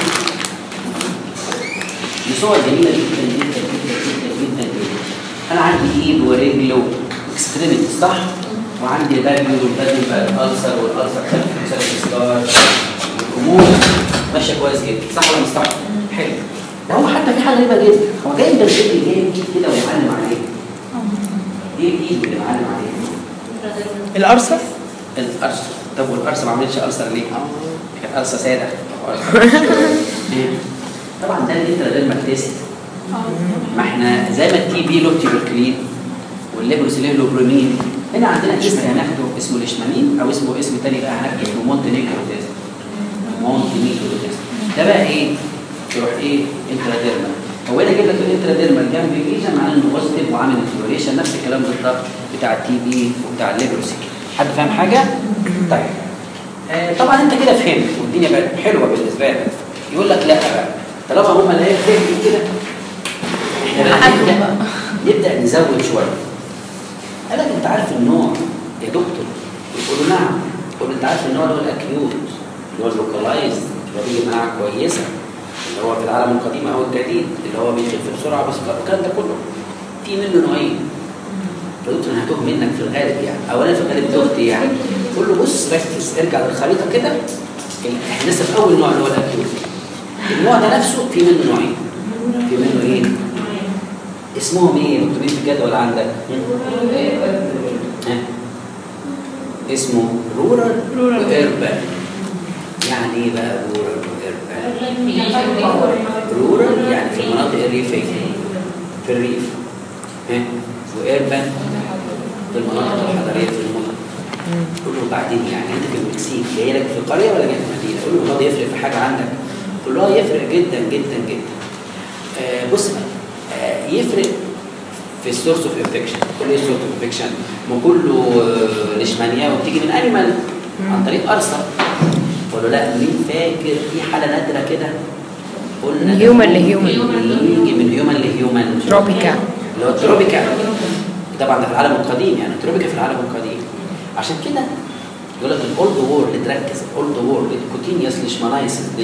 دي صور جميله جدا جدا جدا جدا جدا جدا انا عندي ايد ورجل واكستريميتي صح وعندي باجي والباجي بقى الالسر والالسر خلف مثلث ستار والامور ماشيه كويس جدا صح ولا مش صح؟ حلو ده هو حتى في حاجه غريبه جدا هو جاي من الرجل جاي ايد كده ومعلم عليه ايه الايد اللي معلم عليه؟ الأرصف الارسل طب والارسل ما عملتش ارسل ليه؟ كانت ارسل ساده أو أرسل. ليه؟ طبعا ده الانتراديرمال تيست ما احنا زي ما التي بي له تيبركلين والليبروس له برومين هنا عندنا اسم هناخده اسمه ليشمانين او اسمه اسم تاني بقى هناخده اسمه مونتينيجرو تيست مونتينيجرو تيست ده بقى ايه؟ تروح ايه؟ انتراديرمال هو هنا جايب لك الانتراديرمال جنب الليجن معناه انه بوزيتيف وعامل انفلوريشن نفس الكلام بالظبط بتاع التي بي وبتاع الليبروسي حد فاهم حاجه؟ طيب آه طبعا انت كده فهمت والدنيا بقت حلوه بالنسبه لك يقول لك لا بقى طالما هم اللي هي فهموا كده احنا بقى نبدا نبدا نزود شويه قال لك انت عارف النوع يا دكتور يقول له نعم يقول له انت عارف النوع اللي هو الاكيوت اللي هو اللوكالايز اللي هو بيجي مناعه كويسه اللي هو في العالم القديم او الجديد اللي هو بيخف بسرعه بس الكلام ده كله في منه نوعين يا دكتور انا هتوه منك في الغالب يعني اولا في الغالب تهت يعني قول له بص ركز ارجع للخريطه كده ال- احنا لسه في اول نوع اللي هو الاكيوت النوع ده نفسه في منه نوعين في منه ايه؟ اسمهم ايه؟ مكتوبين في الجدول عندك ها؟ اسمه رورال واربان يعني ايه بقى رورال واربان؟ رورال يعني في المناطق الريفيه في الريف ها؟ واربان في المناطق الحضريه في المدن قول له بعدين يعني انت في المكسيك جاي لك في قريه ولا جاي في مدينه؟ قول له هو ده يفرق في حاجه عندك؟ قول له اه يفرق جدا جدا جدا آه بص بقى آه يفرق في السورس اوف انفكشن كل ايه السورس اوف انفكشن ما كله آه، ليشمانيا وبتيجي من انيمال عن طريق ارصه قول له لا مين فاكر في حاله نادره كده قلنا ده Human ممكن لhuman. يجي من هيومن لهيومن تروبيكا اللي هو التروبيكا طبعا ده في العالم القديم يعني التروبيكا في العالم القديم عشان كده يقول لك الاولد وورلد تركز الاولد وورلد الكوتينيوس ليشمانايسيس دي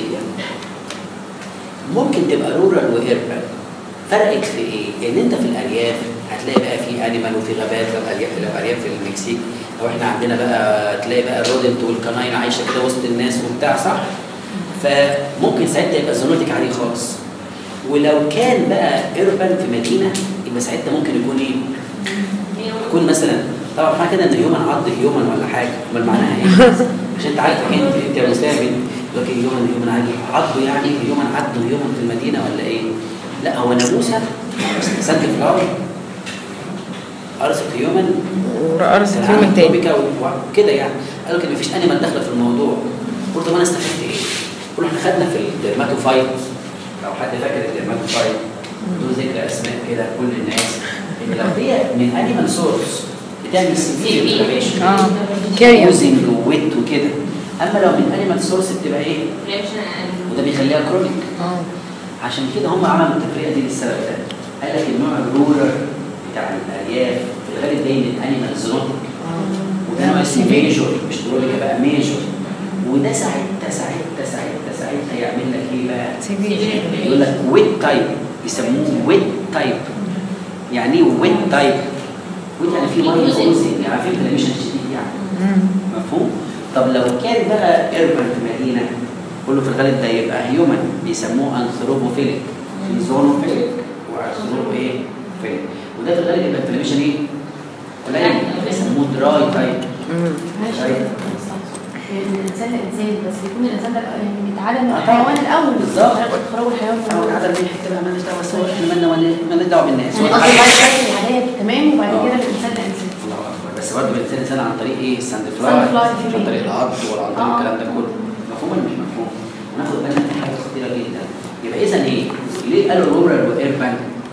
ممكن تبقى رورال واربان فرقت في ايه؟ ان انت في الارياف هتلاقي بقى في انيمال وفي غابات لو ارياف لو ارياف في المكسيك لو احنا عندنا بقى تلاقي بقى الرودنت والكناين عايشه كده وسط الناس وبتاع صح؟ فممكن ساعتها يبقى الزونوتيك عالي خالص ولو كان بقى ايربان في مدينه يبقى ساعتها ممكن يكون ايه؟ يكون مثلا طبعا معنى كده ان هيومن عض هيومن ولا حاجه امال معناها ايه؟ عشان انت عارف انت انت يا مستعد يقول لك هيومن هيومن عادي عضه يعني هيومن عضه هيومن في المدينه ولا ايه؟ لا هو ناموسه سانت فلاور قرصت هيومن ورقرصت كان يوم عامل تاني توبيكا وكده يعني قالوا لك مفيش انيمال داخله في الموضوع قلت طب انا استفدت ايه؟ قلت احنا خدنا في الدرماتوفايت لو حد فاكر الدرماتوفايت بدون ذكر اسماء كده كل الناس ان لو هي من انيمال سورس بتعمل سيفير انفلاميشن اه كارير يوزنج وويت وكده اما لو من انيمال سورس بتبقى ايه؟ وده بيخليها كرونيك اه عشان كده هم عملوا التفرقه دي للسبب ده قال لك النوع الرورال بتاع الارياف في الغالب جاي من انيمال زونوتيك وده نوع اسمه ميجور مش تروليكا بقى ميجور وده ساعتها ساعتها ساعتها ساعتها يعمل لك ايه بقى؟ سيفير يقول لك ويت تايب يسموه ويت تايب يعني ايه ويت تايب؟ ويت يعني في ميه اوزن يعني في انفلاميشن شديد يعني مفهوم؟ طب لو كان بقى ايربن في مدينه كله في الغالب ده يبقى هيومن بيسموه انثروبوفيليك في زونوفيليك وانثروبو ايه؟ فيليك وده في الغالب يبقى انفلاميشن ايه؟ قليل بيسموه دراي تايب الانسان الانسان بس يكون الانسان ده بقى يعني بيتعلم من آه الحيوان طبعاً. الاول بالظبط. خروج الحيوان اول عدد من الحته بقى مالناش دعوه سوا احنا مالنا ولا- مالناش دعوه بالناس يعني هو قصدي الحاجة- بعد شويه العادات تمام وبعد آه. كده الانسان الانسان الله اكبر بس برضه بيتسال الانسان عن طريق ايه؟ الساند ساند فلاي فلاي في عن بيه. طريق العض ولا عن طريق آه. الكلام ده كله مفهوم ولا مش مفهوم؟ وناخد بالنا من حاجه خطيره جدا يبقى اذا ايه؟ ليه قالوا رورال وايربان؟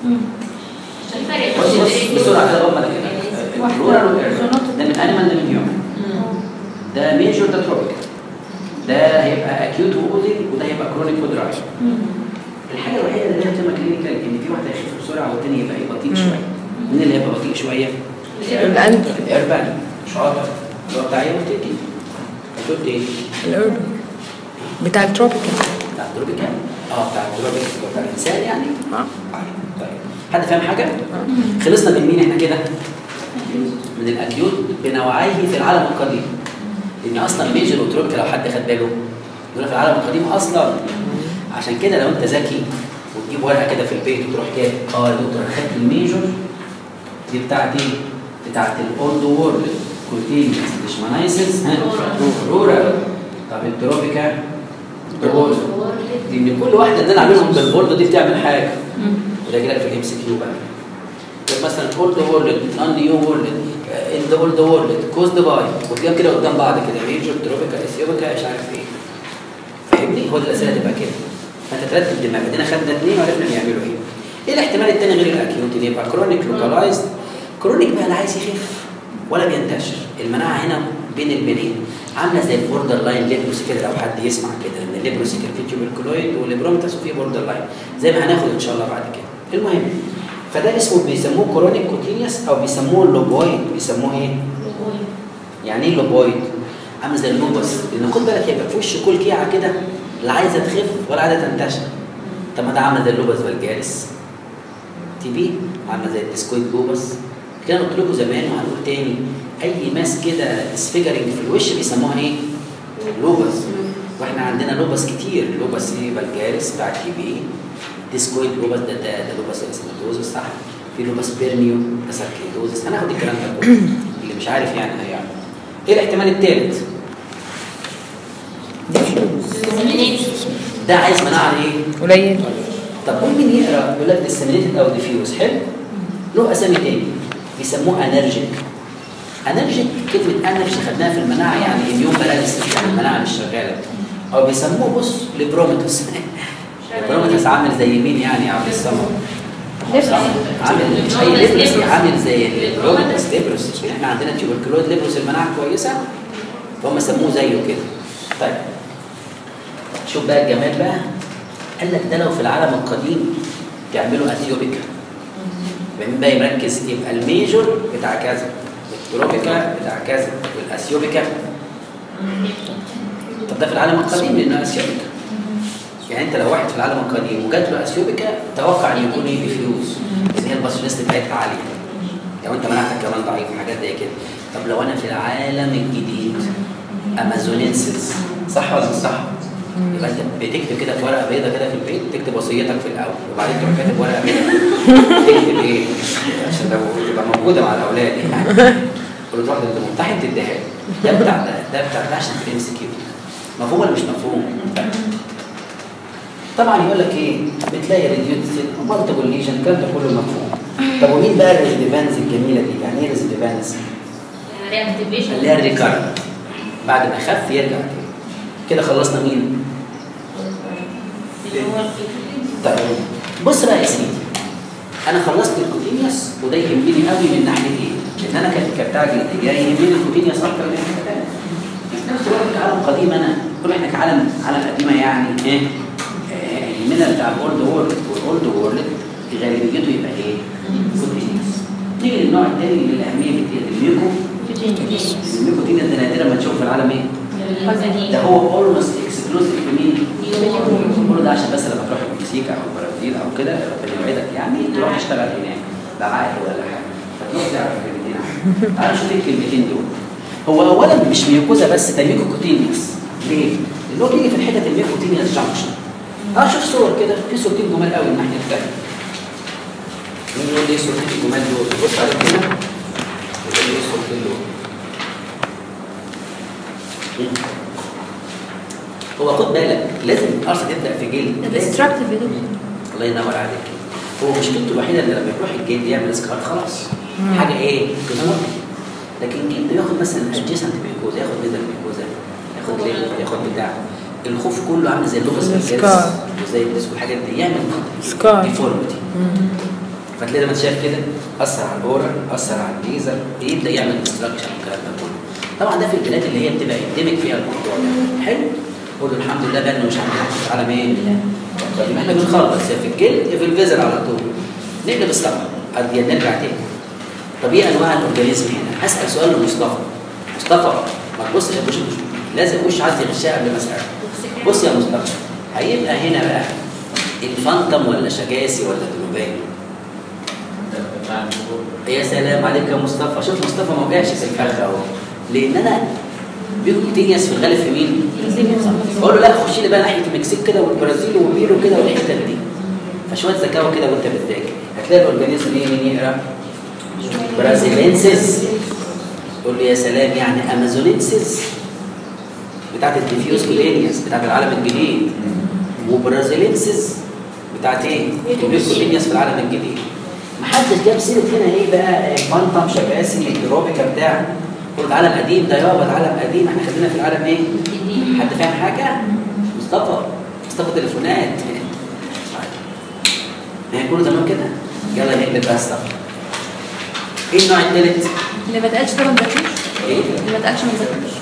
بص بص بسرعه كده غمض كده واحدة الرورال وايربان زونوتيك. ده من انيمال ده من هيومن ده ميجور ده تروبيك ده هيبقى اكيوت واوزن وده هيبقى كرونيك ودراي الحاجه الوحيده اللي لها تبقى كلينيكال ان في واحد هيخف بسرعه والتاني يبقى بطيء شويه مين اللي هيبقى بطيء شويه؟ الأنت ايربان شاطر اللي هو بتاع ايه قلت لي؟ قلت ايه؟ الأوربن بتاع التروبيكال بتاع التروبيكال اه بتاع التروبيكال بتاع الانسان يعني اه طيب حد فاهم حاجه؟ خلصنا من مين احنا كده؟ من الاكيوت بنوعيه في العالم القديم لان اصلا ميجر وتروبيكال لو حد خد باله يقول في العالم القديم اصلا عشان كده لو انت ذكي وتجيب ورقه كده في البيت وتروح جايب اه يا دكتور انا خدت الميجر دي بتاعت ايه؟ بتاعت الاولد وورلد كونتينيوس ليشمانايسيس ها رورال طب التروبيكال دول دي من كل واحده اللي انا عاملهم بالبورد دي بتعمل حاجه وده جاي لك في الام سي كيو بقى يبقى مثلا اولد وورلد نون نيو وورلد ان ذا اولد وورلد كوزد باي وتلاقيهم كده قدام بعض كده ميجر تروبيكا اثيوبيكا مش عارف ايه فاهمني هو ده الاسئله تبقى كده فانت ترتب دماغك ادينا خدنا اثنين وعرفنا بيعملوا ايه ايه الاحتمال الثاني غير الاكيوت اللي يبقى كرونيك لوكالايزد كرونيك بقى لا عايز يخف ولا بينتشر المناعه هنا بين البنين عامله زي البوردر لاين ليبروسي كده لو حد يسمع كده ان الليبروسي كان فيه تيوبركلويد والليبروميتاس وفيه بوردر لاين زي ما هناخد ان شاء الله بعد كده المهم فده اسمه بيسموه كرونيك كوتينيوس او بيسموه اللوبويد بيسموه ايه؟ يعني ايه لوبويد؟ عامل زي اللوبس لان خد بالك يبقى في وش كل كيعه كده لا عايزه تخف ولا عايزه تنتشر طب ما ده عامل زي اللوبس فالجارس تي بي عامله زي الديسكويد لوبس كده قلت لكم زمان وهنقول تاني اي ماس كده اسفجرنج في الوش بيسموها ايه؟ لوبس واحنا عندنا لوبس كتير لوبس ايه فالجارس بتاع تي بي ديسكويد لوبس ده ده, ده لوبس اسمه صح في لوبس بيرنيو ده ساركيدوزس هناخد الكلام ده كله اللي مش عارف يعني هيعمل ايه الاحتمال الثالث؟ ده عايز مناعه ايه؟ قليل طب ممكن يقرا يقول لك ديسمينيتد او ديفيوز حلو له اسامي تاني بيسموه انرجيك انرجيك كلمه انرجي خدناها في المناعه يعني اميون بالانس يعني المناعه مش شغاله او بيسموه بص ليبروميتوس ليبروميتوس عامل زي مين يعني يا عبد الصمد عامل مش اي ليبروس عامل زي الليبروميتوس ليبروس احنا عندنا تيوبركلوز ليبروس المناعه كويسه فهم سموه زيه كده طيب شوف بقى الجمال بقى قال لك ده لو في العالم القديم تعملوا اثيوبيكا مين بقى يركز يبقى الميجور بتاع كذا والتروبيكا بتاع كذا والاثيوبيكا طب ده في العالم القديم لانه اثيوبيكا يعني انت لو واحد في العالم القديم وجات له اثيوبيكا توقع ان يكون ايه ديفيوز اللي هي الباسوليست بتاعتها عاليه لو انت مناعتك كمان ضعيف حاجات زي كده طب لو انا في العالم الجديد امازونينسيس صح ولا مش صح؟ يبقى انت بتكتب كده في ورقه بيضاء كده في البيت تكتب وصيتك في الاول وبعدين تروح كاتب ورقه بيضاء تكتب ايه عشان لو تبقى موجوده مع الاولاد يعني كل تروح للممتحن تديها له. ده بتاع ده ده بتاع ده عشان في الام سي كيو مفهوم ولا مش مفهوم؟ طبعا يقول لك ايه بتلاقي ريديوت مالتيبل ليجن الكلام ده كله مفهوم طب ومين بقى الريزيديفانز الجميله دي؟ يعني ايه ريزيديفانز؟ رياكتيفيشن اللي هي الريكارنت بعد ما خف يرجع تاني كده خلصنا مين؟ اللي هو طيب بص بقى يا سيدي انا خلصت الكوتينيوس وده يهمني قوي من ناحيه ايه؟ ان انا كان كبتاع الاتجاه يهمني الكوتينيوس اكتر من حاجه ثانيه. في نفس الوقت كعالم قديم انا كل احنا كعالم عالم قديمه يعني ايه؟ آه، يهمنا بتاع الاولد وورلد والاولد وورلد غالبيته يبقى ايه؟ كوتينيوس. نيجي للنوع الثاني اللي الاهميه جدا الميوكو الميوكوتينيوس ده نادرا ما تشوفه في العالم ايه؟ ده هو اولموست اكسكلوسيف لمين؟ كل ده عشان بس لما تروح المكسيك او البرازيل او كده ربنا يوعدك يعني تروح تشتغل هناك لا عائد ولا حاجه فتروح تعرف الكلمتين عنه. تعال شوف الكلمتين دول هو اولا مش ميوكوزا بس ده ميوكوكوتينيوس ليه؟ لان هو بيجي في الحتت الميوكوتينيوس جانكشن اه شوف صور كده في صورتين جمال قوي الناحيه الثانيه مين يقول لي صورتين الجمال دول بص على كده يقول لي الصورتين دول هو خد بالك لازم القرصه تبدا في جلد لازم. ديستراكتيف يا دكتور الله ينور عليك هو مشكلته الوحيده ان لما يروح الجلد يعمل سكار خلاص حاجه ايه جذور لكن الجلد ياخد مثلا ادجيسنت بيكوزا ياخد ميدل بيكوزا ياخد ليل ياخد بتاع الخوف كله عامل زي اللغز سكار. وزي الديسك والحاجات دي يعمل سكار. ديفورميتي فتلاقي لما انت شايف كده اثر على الاورال اثر على الليزر يبدا يعمل ديستراكشن والكلام ده كله طبعا ده في البلاد اللي هي بتبقى اندمج فيها الموضوع ده حلو قول له الحمد لله بقى انه مش عامل حاجه في العالم ايه طيب احنا بنخلص يا في الجلد يا في الفيزر على طول نقلب الصفحه قد نرجع تاني طب ايه انواع الاورجانيزم هنا؟ هسال سؤال لمصطفى مصطفى ما تبصش يا باشا لازم وش عايز يغشها قبل ما اسالك بص يا مصطفى هيبقى هنا بقى الفانتم ولا شجاسي ولا دلوباني يا سلام عليك يا مصطفى شوف مصطفى ما وقعش في الفخ اهو لان انا بيكتينياس في الغالب في مين؟ اقول له لا خش لي بقى ناحيه المكسيك كده والبرازيل وبيرو كده والحتت دي فشويه ذكاوه كده وانت بتذاكر هتلاقي الاورجانيزم ايه مين يقرا؟ برازيلينسيس تقول لي يا سلام يعني امازونينسيس بتاعت الديفيوز كولينياس بتاعت العالم الجديد وبرازيلينسيس بتاعت ايه؟ البيكولينياس في العالم الجديد محدش جاب سيره هنا ايه بقى فانتم شباسي التروبيكا بتاع قلت عالم قديم ده يابا ده عالم قديم احنا خدنا في العالم ايه؟ حد فاهم حاجه؟ مصطفى مصطفى تليفونات هي كله تمام كده؟ يلا نقلب بقى الصفحه ايه النوع الثالث؟ اللي ما اتقالش ده ما نذاكرش ايه؟ اللي ما اتقالش ما نذاكرش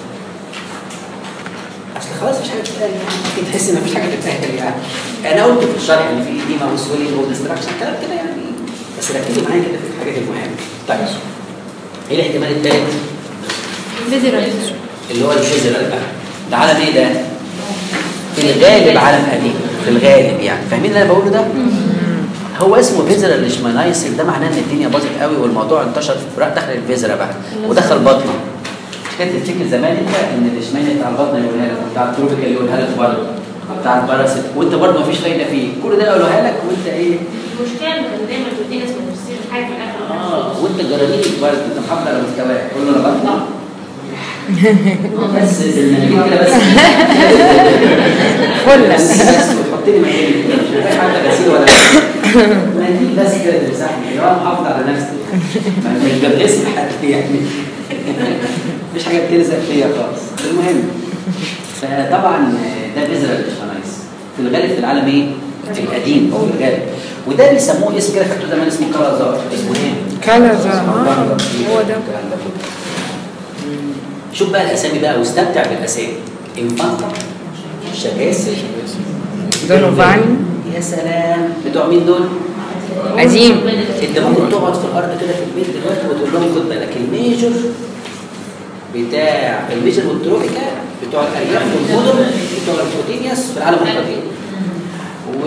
اصل خلاص مفيش حاجه تتقال يعني ممكن تحس ان مفيش حاجه تتقال يعني انا قلت في الشرح ان في ايديما وسولينج وديستراكشن كلام كده يعني بس ركزوا معايا كده في الحاجات المهمه طيب ايه الاحتمال الثالث فيزيرال اللي هو الفيزيرال بقى ده عالم ايه ده؟ في الغالب عالم قديم في الغالب يعني فاهمين اللي انا بقوله ده؟ هو اسمه فيزرا ليشمانايسل ده معناه ان الدنيا باظت قوي والموضوع انتشر راح دخل الفيزرا بقى ودخل بطنه مش كده تفتكر زمان انت ان الاشمعنى بتاع البطن يقولها لك بتاع التروبيكال يقولها لك برضه بتاع الباراسيت وانت برضه مفيش فايده فيه كل ده يقولها لك وانت ايه المشكله ان دايما بتدي ناس بتفسير حاجه في الاخر اه وانت جرانيك برضه انت محافظ على مستواك قول له انا بطلع بس المناديل كده بس فل بس بس وتحط لي منديل مش محتاج حتى غسيل ولا منديل بس كده تمسحني لو انا محافظ على نفسي ما- مش بغسل حد يعني مفيش حاجه بتلزق فيا خالص المهم فطبعا ده بذره الاشمعنايز في الغالب في العالم ايه؟ في القديم في الغالب وده بيسموه اسم كده فاكره زمان اسمه كرزار اسمه ايه؟ كالرزار اه هو ده شوف بقى الاسامي بقى واستمتع بالاسامي انفانتا شباسي دونوفان يا سلام بتوع مين دول؟ قديم انت ممكن تقعد في الارض كده في البيت دلوقتي وتقول لهم خد بالك الميجر بتاع الميجر والتروبيكا بتوع الارياف والمدن بتوع البروتينياس في العالم القديم و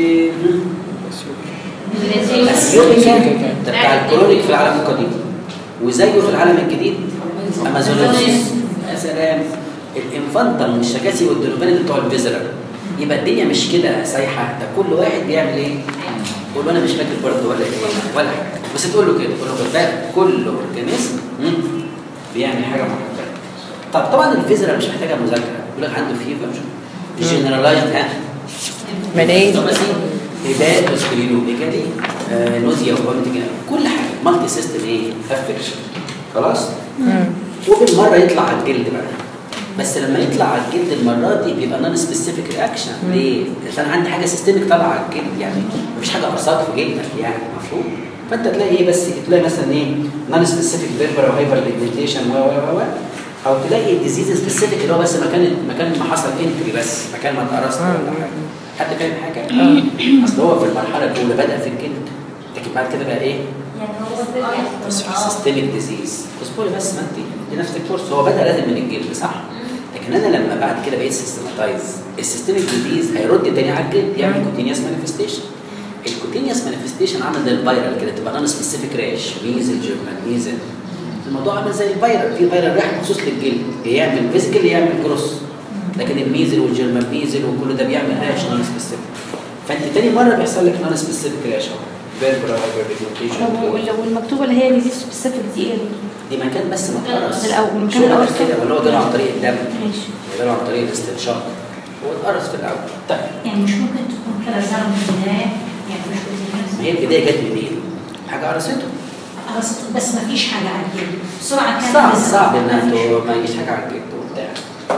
اثيوبيا ده بتاع الكرونيك في العالم القديم وزيه في العالم الجديد امازونيس يا سلام الانفانتم والشكاسي والدولوبان اللي بتوع الفيزرال يبقى الدنيا مش كده سايحه ده كل واحد بيعمل ايه؟ يقول له انا مش فاكر برضه ولا ايه ولا حاجه بس تقول له كده تقول له خد بالك كل اورجانيزم مم، بيعمل حاجه معينه طب طبعا الفيزرال مش محتاجه مذاكره يقول لك عنده فيفر جنرالايزد ها ملايين هبات وسكرينوميجالي آه نوزيا وفوميتنج كل حاجه مالتي سيستم ايه افكشن خلاص وبالمره يطلع على الجلد بقى بس لما يطلع على الجلد المره دي بيبقى نون سبيسيفيك رياكشن ليه؟ عشان عندي حاجه سيستميك طالعه على الجلد يعني مفيش حاجه قرصات في جلدك يعني مفهوم فانت تلاقي ايه بس تلاقي مثلا ايه نون سبيسيفيك بيربر او هايبر بيجمنتيشن و و و او تلاقي ديزيز سبيسيفيك اللي هو بس مكان مكان ما حصل انتري بس مكان ما اتقرصت ولا حاجه حد فاهم حاجه؟ اصل هو في المرحله الاولى بدا في الجلد لكن بعد كده بقى ايه؟ يعني هو بس في سيستميك ديزيز اصبري بس ما انت دي نفس الكورس هو بدا لازم من الجلد صح؟ لكن انا لما بعد كده بقيت سيستماتايز السيستميك ديزيز هيرد تاني على الجلد يعمل كوتينيوس مانيفستيشن الكوتينيوس مانيفستيشن عامل زي الفيرال كده تبقى نون سبيسيفيك راش ميزل جيرمان ميزل الموضوع عامل زي الفيرال في فيرال رايح مخصوص للجلد يعمل فيزيكال يعمل كروس لكن الميزل والجيرمان ميزل وكل ده بيعمل راش نون سبيسيفيك فانت تاني مره بيحصل لك نون سبيسيفيك راش اهو فيربرا طب وال- والمكتوبه اللي هي ديزيز سبيسيفيك دي ايه؟ دي مكان بس متقرص الأول، المكان شو الأول الأول كده ولا هو جاله عن طريق الدم ماشي جاله عن طريق الاستنشاق هو اتقرص في الأول طيب يعني مش ممكن تكون كده زرع من البدايه يعني مش ما بتنزل هي البداية جت منين؟ حاجة قرصته قرصته بس ما فيش حاجه على الجلد بسرعه كان صعب بس- صعب انها تو- ما يجيش حاجة على الجلد وبتاع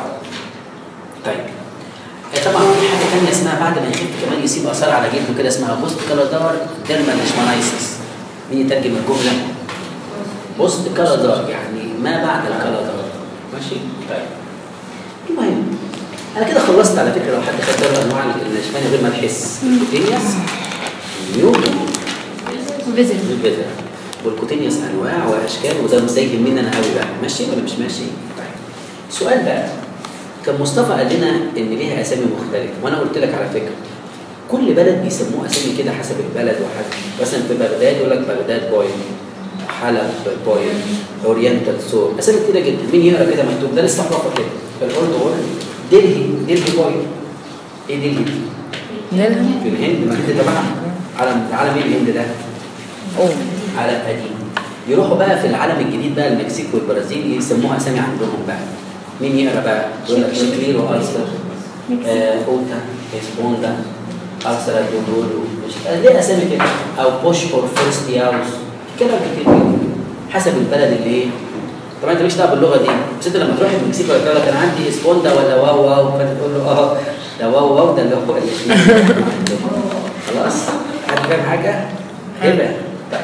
طيب آه، طبعا في حاجة تانية اسمها بعد ما يخف كمان يسيب آثار على جلده كده اسمها بوست كالادار ديرمال ليشمانايسيس مين يترجم الجملة؟ بوست كالادار يعني ما بعد الكالادار ماشي؟ طيب المهم انا كده خلصت على فكره لو حد خد باله انواع الاشمال غير ما تحس الكوتينيوس نيوتن فيزل البذر والكوتينيوس انواع واشكال وده ده يهمني انا قوي بقى ماشي ولا مش ماشي؟ طيب سؤال بقى كان مصطفى قال لنا ان ليها اسامي مختلفه وانا قلت لك على فكره كل بلد بيسموه اسامي كده حسب البلد وحسب مثلا في بغداد يقول لك بغداد بوين حلب بوين اورينتال سور اسامي كتيره جدا مين يقرا كده مكتوب ده لسه حرفه كده في الاردن غور دلهي دلهي بوين ايه دلهي دي؟ نيلهم في الهند ما الهند تبعها علم علم ايه الهند ده؟ اوه علم قديم يروحوا بقى في العالم الجديد بقى المكسيك والبرازيل يسموها اسامي عندهم بقى مين يقرا بقى؟ يقول لك شكلير والسر آه اوتا اسبوندا السر دولولو مش ليه اسامي كده او بوش فور فيرست ياوس كلام كتير كده حسب البلد اللي ايه طبعا انت مالكش دعوه باللغه دي بس انت لما تروح المكسيك ولا كده انا عندي اسبوندا ولا واو واو فانت تقول له اه ده واو واو ده اللي هو الاسم خلاص حد فاهم حاجه؟ هبه طيب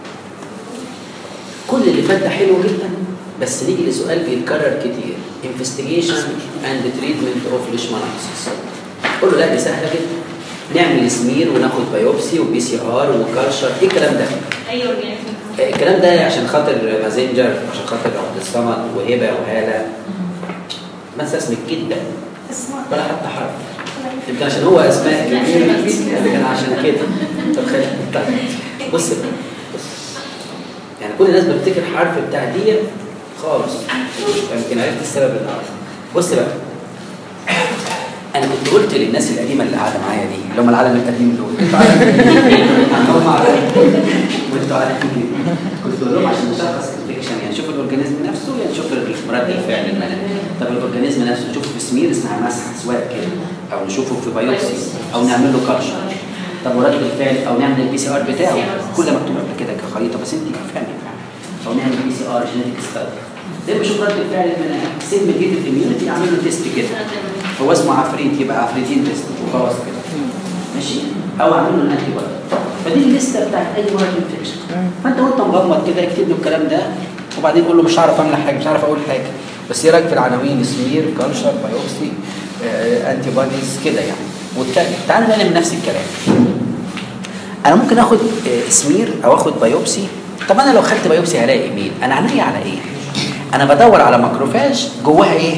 كل اللي فات ده حلو جدا بس نيجي لسؤال بيتكرر كتير investigation and treatment of leishmaniasis قول له لا دي سهله جدا نعمل سمير وناخد بايوبسي وبي سي ار وكالشر ايه الكلام ده؟ اي اورجانيزم آه، الكلام ده عشان خاطر مازنجر عشان خاطر عبد الصمد وهبه وهاله ما استسمك جدا ولا حتى حرف يمكن عشان هو اسماء كبيره اللي كان عشان كده طب خلي طيب بص بقى بص يعني كل الناس بتفتكر حرف بتاع دي خالص يمكن عرفت السبب اللي عارف بص بقى انا كنت قلت للناس القديمه اللي قاعده معايا دي اللي هم العالم القديم دول انتوا عالم هم عالم وانتوا عالم جديد. كنت بقول لهم عشان نشخص انفكشن يعني نشوف الاورجانيزم نفسه يعني نشوف رد الفعل المناعي طب الاورجانيزم نفسه نشوفه في سمير اسمها مسح سواء كده او نشوفه في بايوبسي او نعمل له كالشر طب ورد الفعل او نعمل البي سي ار بتاعه كل ده مكتوب قبل كده كخريطه بس انت فاهمه او نعمل بي سي ار جينيتك ستادي ده بشوف رد الفعل المناعي سيل ميديتد اميونيتي اعمل له تيست كده هو اسمه عفريت يبقى عفريتين تيست وخلاص كده ماشي او اعمل له الانتي بودي فدي الليسته بتاعت اي مرض انفكشن فانت وانت مغمض كده اكتب له الكلام ده وبعدين قول له مش هعرف اعمل حاجه مش هعرف اقول حاجه بس ايه رايك في العناوين سمير كالشر بايوبسي آه، انتي بوديز كده يعني والتاني تعال نعمل نفس الكلام انا ممكن اخد آه، سمير او اخد بايوبسي طب انا لو خدت بايوبسي هلاقي مين انا عينيا على ايه انا بدور على ماكروفاج جواها ايه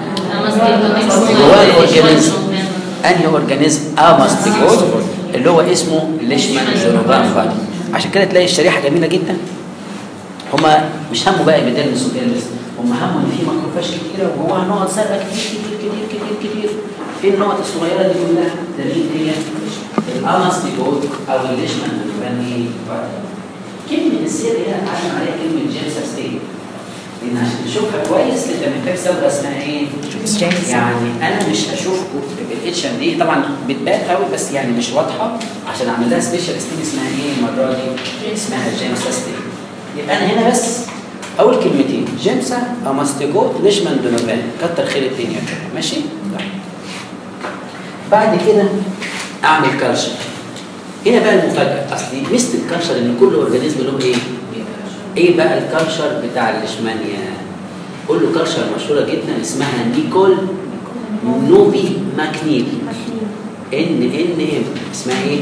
جواه الاورجانيزم انهي اورجانيزم اماستيجول اللي هو اسمه ليشمان زيروبان فادي عشان كده تلاقي الشريحه جميله جدا هما مش همه بقى ايبيديرمس وإيرمس هم هموا ان في ماكروفاج كتيره وهو هنقعد سرقه كتير كتير كتير كتير كتير ايه النقط الصغيره دي كلها؟ ده مين هي؟ الانستيجوت او الليشمان الفني كلمه السر هنا اتعلم عليها كلمه جيمس ستيت لان عشان تشوفها كويس انت محتاج صبغه اسمها ايه؟ يعني انا مش هشوفكم بالاتش ام دي طبعا بتبان قوي بس يعني مش واضحه عشان اعمل لها سبيشال ستيل اسمها ايه المره دي؟ اسمها جيمس ستيل يبقى انا هنا بس اول كلمتين جيمسا اماستيجوت ليشمان دونوفان كتر خير الدنيا كده ماشي؟ طيب بعد كده اعمل كالشر هنا بقى المفاجاه اصلي ميزه الكالشر ان كل اورجانيزم له ايه؟ ايه بقى الكالشر بتاع الليشمانيا؟ قول له كالشر مشهوره جدا اسمها نيكول نوفي ماكنيل ان ان ام اسمها ايه؟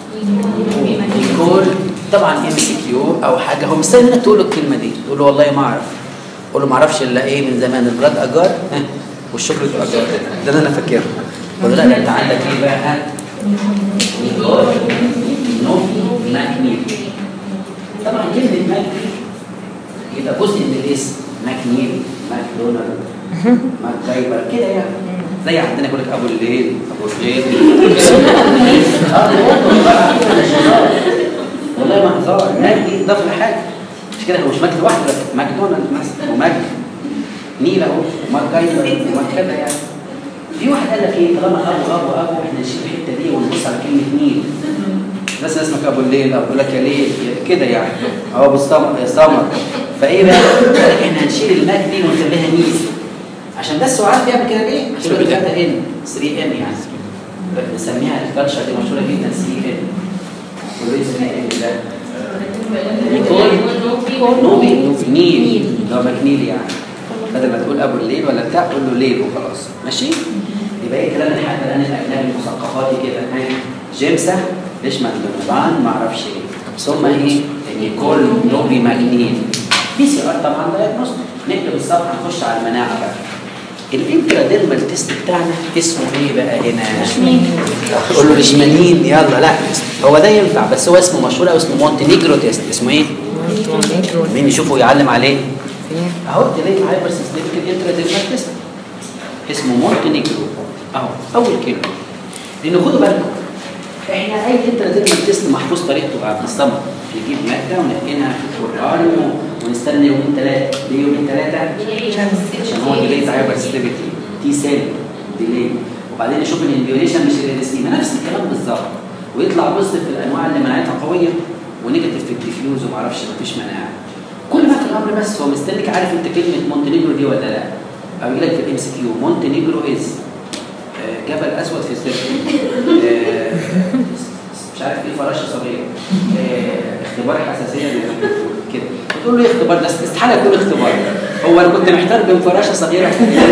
نيكول طبعا ام سي كيو او حاجه هو مستني انك تقول له الكلمه دي تقول له والله ما اعرف قول له ما اعرفش الا ايه من زمان البلاد اجار ها، والشوكليت اجار ده اللي انا فاكره قول له لا ده انت عندك ايه بقى ها؟ نيكول نوفي ماكنيل طبعا كلمه ماكنيل يبقى جزء من الاسم ماكنيل ماكدونالد ماكجايبر كده يعني زي عندنا يقول لك ابو الليل ابو الليل اه والله مش هزار. والله ما هزار ماك دي اضافه لحاجه مش كده هو مش ماك لوحده بس ماكدونالد مثلا وماك نيل اهو ماكجايبر وماك كذا يعني في واحد قال لك ايه طالما ابو ابو ابو احنا نشيل الحته دي ونبص على كلمه نيل بس اسمك ابو الليل او يقول لك يا ليل كده يعني او ابو السمر سمر فايه بقى؟ قال لك احنا هنشيل الماك دي ونخليها نيل عشان ده السعاد بيعمل كده ليه؟ عشان يقول لك ده ان 3 ان يعني بنسميها الكالتشر دي مشهوره جدا سي ان وليه 3 ان ده؟ نوبي نيل لو مكنيل يعني بدل ما تقول ابو الليل ولا بتاع قول له ليل وخلاص ماشي؟ يبقى ايه كلام لحد الان الاجنبي المثقفاتي كده ها جيمسا ليشمان دونوفان ما اعرفش ايه ثم ايه؟ نيكول نوبي ماكنيل بي سي ار طبعا دايجنوستيك نقلب الصفحه نخش على المناعه بقى الانتراديرمال تيست بتاعنا اسمه ايه بقى هنا؟ قول له ليشمانين يلا لا هو ده ينفع بس هو اسمه مشهور قوي اسمه مونتينيجرو تيست اسمه ايه؟ مين يشوفه يعلم عليه؟ اهو تلاقي هايبر سيستميك انتراديرمال تيست اسمه مونتينيجرو اهو اول كلمه لان خدوا بالكم احنا اي انتراديرمال تيست محفوظ طريقته بعد الصمت نجيب ماده ونحقنها في القران ونستنى يومين ثلاثه ليه يومين ثلاثه؟ عشان هو ديليز هايبر سيستميك تي سيل ديلي وبعدين نشوف الانديوريشن مش الريسيما نفس الكلام بالظبط ويطلع بوزيتيف في الانواع اللي مناعتها قويه ونيجاتيف في الديفيوز وما اعرفش مفيش مناعه كل ما في الامر بس هو مستنيك عارف انت كلمه مونتينيجرو دي ولا لا او يجي لك في الام سي كيو مونتينيجرو از آه، جبل اسود في السيرك آه، مش عارف ايه فراشه صغيره آه، اختبار حساسيه للأنفلونزا. كده تقول له ايه اختبار ده استحاله يكون اختبار هو انا كنت محتار بين فراشه صغيره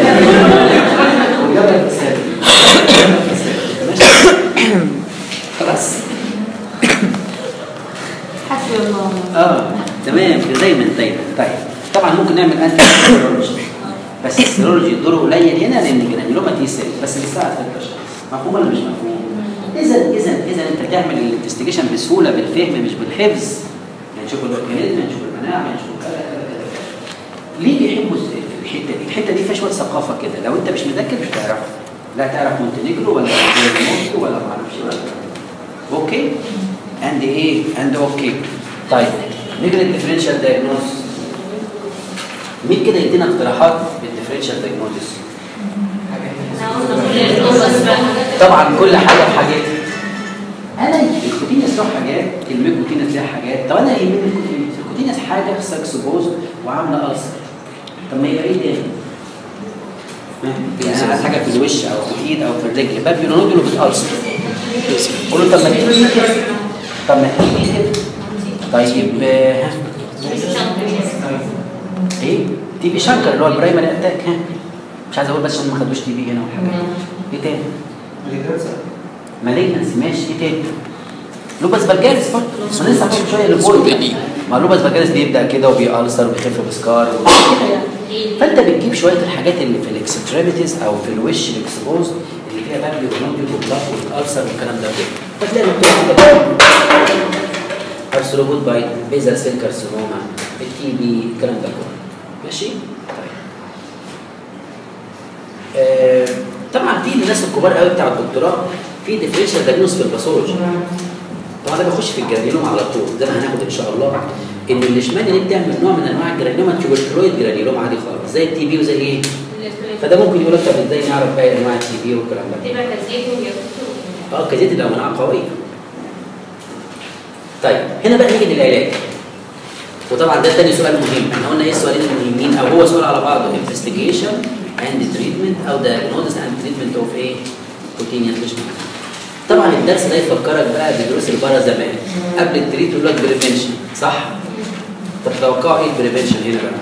وجبل في السيرك جبل في السيرك. ماشي خلاص حسبي الله اه تمام كده دايما دايما طيب طبعا ممكن نعمل انتي سيرولوجي بس السيرولوجي دوره قليل هنا لان الجرانيولوما تي سيل بس بيساعد في التشخيص مفهوم ولا مش مفهوم؟ اذا اذا اذا انت تعمل الانفستيجيشن بسهوله بالفهم مش بالحفظ يعني نشوف الاورجانيزم نشوف المناعه نشوف كذا كذا كذا كذا. ليه بيحبوا الحته دي؟ الحته دي فيها شويه ثقافه كده لو انت مش مذاكر مش هتعرفها لا تعرف مونتينيجرو ولا مونتو ولا ما اعرفش ولا اوكي اند ايه اند اوكي طيب نيجي للديفرنشال دايجنوز مين كده يدينا اقتراحات بالديفرنشال دايجنوز طبعا كل حاجه بحاجاتها انا الكوتينس له حاجات الميكوتينس ليها حاجات طب انا يهمني الكوتينس الكوتينس حاجه ساكسبوز وعامله ألسر طب ما يبقى ايه تاني؟ يعني انا عايز حاجه في الوش او في الايد او في الرجل باب نودل وبتألسر قول له طب ما تيجي كده طب ما تيجي كده طيب آه، ها ايه تي بي شانكر اللي هو البرايمري اتاك ها مش عايز اقول بس عشان ما خدوش تي بي هنا والحاجات ايه تاني؟ مالجنسي ماشي ايه تاني؟ لوبس فالجاريس برضه ما لسه هنقول شويه للبول ما لوبس فالجاريس بيبدا كده وبيألسر وبيخف بسكار وكده يعني فانت بتجيب شويه الحاجات اللي في الاكستريميتيز او في الوش الاكسبوز اللي فيها بابلي ونودل وبلاك والالسر والكلام ده كله فتلاقي مكتوب كده ارثروبود بايت بيزل سيل كارسينوما التي بي الكلام ده كله ماشي؟ طيب آه، طبعا في الناس الكبار قوي بتاع الدكتوراه في ديفرنشال دايجنوز في الباثولوجي طبعا ده بيخش في الجرانيلوم على طول زي ما هناخد ان شاء الله ان الليشمانيا دي بتعمل نوع من انواع الجرانيلوما تيوبركلويد جرانيلوم عادي خالص زي التي بي وزي ايه فده ممكن يقول لك طب ازاي نعرف باقي انواع التي بي والكلام ده تبقى كزيت ويرفضوا اه كزيت الامونات قويه طيب هنا بقى نيجي للعلاج وطبعا ده تاني سؤال مهم احنا قلنا ايه السؤالين المهمين او هو سؤال على بعضه انفستيجيشن اند تريتمنت او diagnosis اند تريتمنت اوف ايه كوتينيوس ليشمان طبعا الدرس ده يفكرك بقى بدروس البرا زمان قبل التريت يقول لك بريفنشن صح طب توقعوا ايه البريفنشن هنا بقى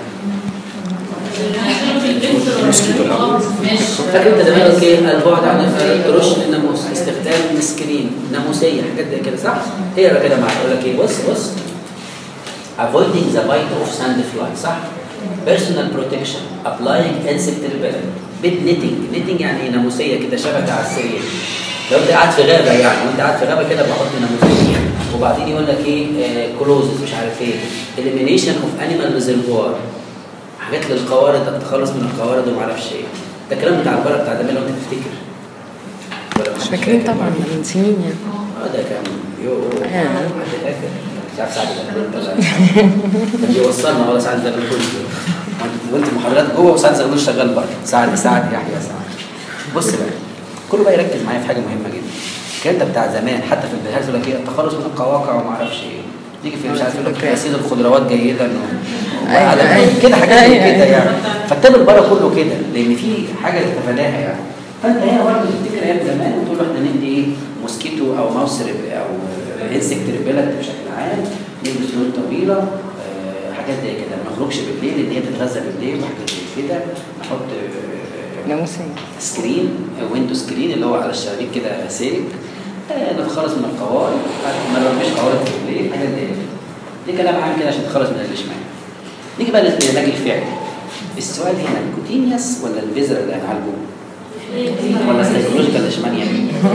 فاكر انت زمان قلت ايه البعد عن الترش الناموس استخدام سكرين ناموسيه حاجات زي كده صح؟ هي بقى كده معايا يقول لك ايه بص بص avoiding the bite of sand fly صح؟ personal protection applying insect repellent bed knitting knitting يعني ايه ناموسيه كده شبكه على السرير لو انت قاعد في غابه يعني وانت قاعد في غابه كده بحط ناموسيه وبعدين يقول لك ايه كلوزز مش عارف ايه elimination of animal reservoir حاجات للقوارض التخلص من القوارض وما اعرفش ايه ده الكلام بتاع البلد بتاع زمان لو انت تفتكر ولا مش فاكرين فاكر؟ طبعا من سنين يعني اه ده كان يو آه. حد فاكر مش عارف سعد ده طلع كان بيوصلنا ولا سعد ده بيقول وانت محاضرات جوه وسعد زغلول شغال بره سعد سعد يحيى سعد بص بقى كله بقى يركز معايا في حاجه مهمه جدا الكلام ده بتاع زمان حتى في البدايات يقول لك ايه التخلص من القواقع وما اعرفش ايه تيجي في مش عارف يقول لك غسيل الخضروات جيدا و- أيوة، وعلى أيوة. كده حاجات زي أيوة، كده أيوة. يعني فالتاب البره كله كده لان في حاجه تتفاداها يعني فانت هنا برضه تفتكر ايام زمان وتقول له احنا ندي ايه موسكيتو او ماوس ريب او انسكت ريبيلنت بشكل عام نلبس هدوم طويله آه، حاجات زي كده ما نخرجش بالليل ان هي بتتغذى بالليل وحاجات زي كده نحط آه، ناموسية سكرين ويندو سكرين اللي هو على الشبابيك كده سالك آه، نتخلص من القوارض ما نرميش قوارض في الليل حاجات زي كده دي كلام عام كده عشان تتخلص من الاشمال نيجي بقى للعلاج الفعلي السؤال هنا الكوتينيوس ولا البذره اللي هنعالجه؟ ولا سايكولوجيكال اشمانيا؟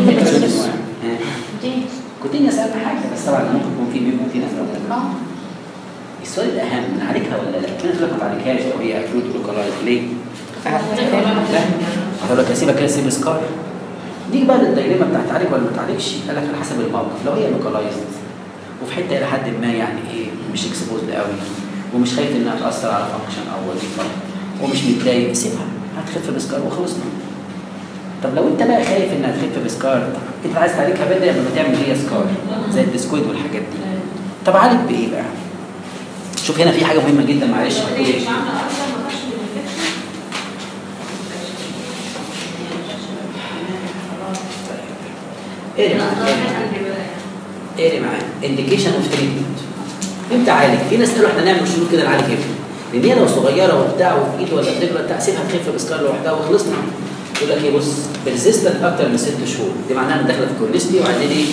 ها؟ كوتينيوس اهم حاجه بس طبعا ممكن يكون في بيبقى كوتينيوس او لا السؤال الاهم نعالجها ولا لا؟ في ناس تقول لك ما تعالجهاش لو هي اكيوت لوكالايز ليه؟ لا هقول لك اسيبك كده سيب سكار نيجي بقى للدايليما بتاعت تعالج ولا ما تعالجش قال لك على حسب الموقف لو هي لوكالايزد وفي حته الى حد ما يعني ايه مش اكسبوزد قوي ومش خايف انها تاثر على فانكشن او وظيفه ومش متضايق سيبها هتخف بسكار وخلصنا طب لو انت بقى خايف انها تخف بسكار انت عايز تعالجها بدري قبل ما تعمل هي سكار زي البسكويت والحاجات دي طب عالج بايه بقى؟ شوف هنا في حاجه مهمه جدا معلش هتقول ايه؟ مش عامله اصلا ما فيهاش الانفكشن اقري معايا اقري معايا انديكيشن اوف تريتمنت امتى عالج؟ في ناس قالوا احنا نعمل شروط كده نعالج امتى؟ لان هي لو صغيره وبتاع وفي ايد ولا في رجل ولا بتاع سيبها تخف بسكار لوحدها وخلصنا يقول لك ايه بص بيرزيستنت اكتر من ست شهور دي معناها ان داخله في كورنيستي وعايزين ايه؟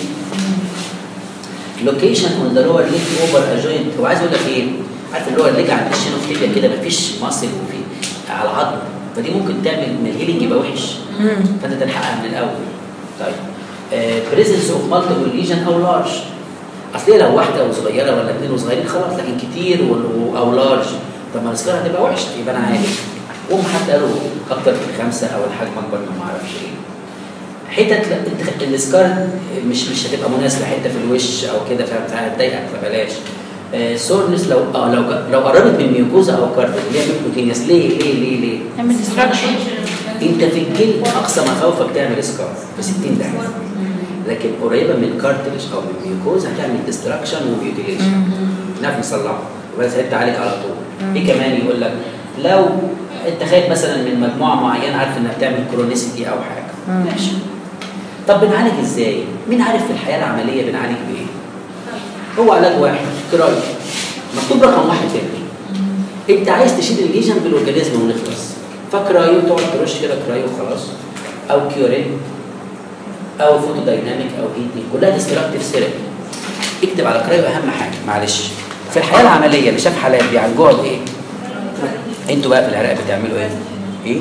لوكيشن اون ذا لور ليج اوفر اجوينت هو عايز يقول لك ايه؟ عارف اللور ليج عند الشينوفتيبيا كده مفيش ماسل وفي على العظم فدي ممكن تعمل ان الهيلينج يبقى وحش فانت تلحقها من الاول طيب بريزنس اوف مالتيبل ليجن او لارج اصل هي لو واحده وصغيره ولا اثنين وصغيرين خلاص لكن كتير و- او لارج طب ما السكار هتبقى وحشه يبقى انا عالج وهم حتى قالوا اكتر من خمسه او الحجم اكبر من ما اعرفش ايه حتت لا انت السكار مش مش هتبقى مناسبه حته في الوش او كده فاهم فهتضايقك فبلاش آه سورنس لو اه لو لو قربت من ميوكوزا او كارتل اللي هي ميكوتينيوس ليه ليه ليه ليه؟ تعمل ديستراكشن انت في الجلد اقصى مخاوفك تعمل سكار في 60 دقيقه لكن قريبه من كارتلج او من ميوكوز هتعمل ديستراكشن وميوتيليشن نعرف نصلحه وبس انت تعالج على طول ايه كمان يقول لك لو انت خايف مثلا من مجموعه معينه عارف انها بتعمل كرونيسيتي او حاجه ماشي طب بنعالج ازاي؟ مين عارف في الحياه العمليه بنعالج بايه؟ هو علاج واحد كرايو مكتوب رقم واحد تاني انت عايز تشيل الليجن بالاورجانيزم ونخلص فكرايو تقعد ترش كده كرايو وخلاص او كيورين او فوتو دايناميك او هيتنج كلها ديستراكتيف ثيرابي اكتب على كرايو اهم حاجه معلش في الحياه العمليه اللي شاف حالات بيعالجوها بايه؟ انتوا بقى في العراق بتعملوا ايه؟ ايه؟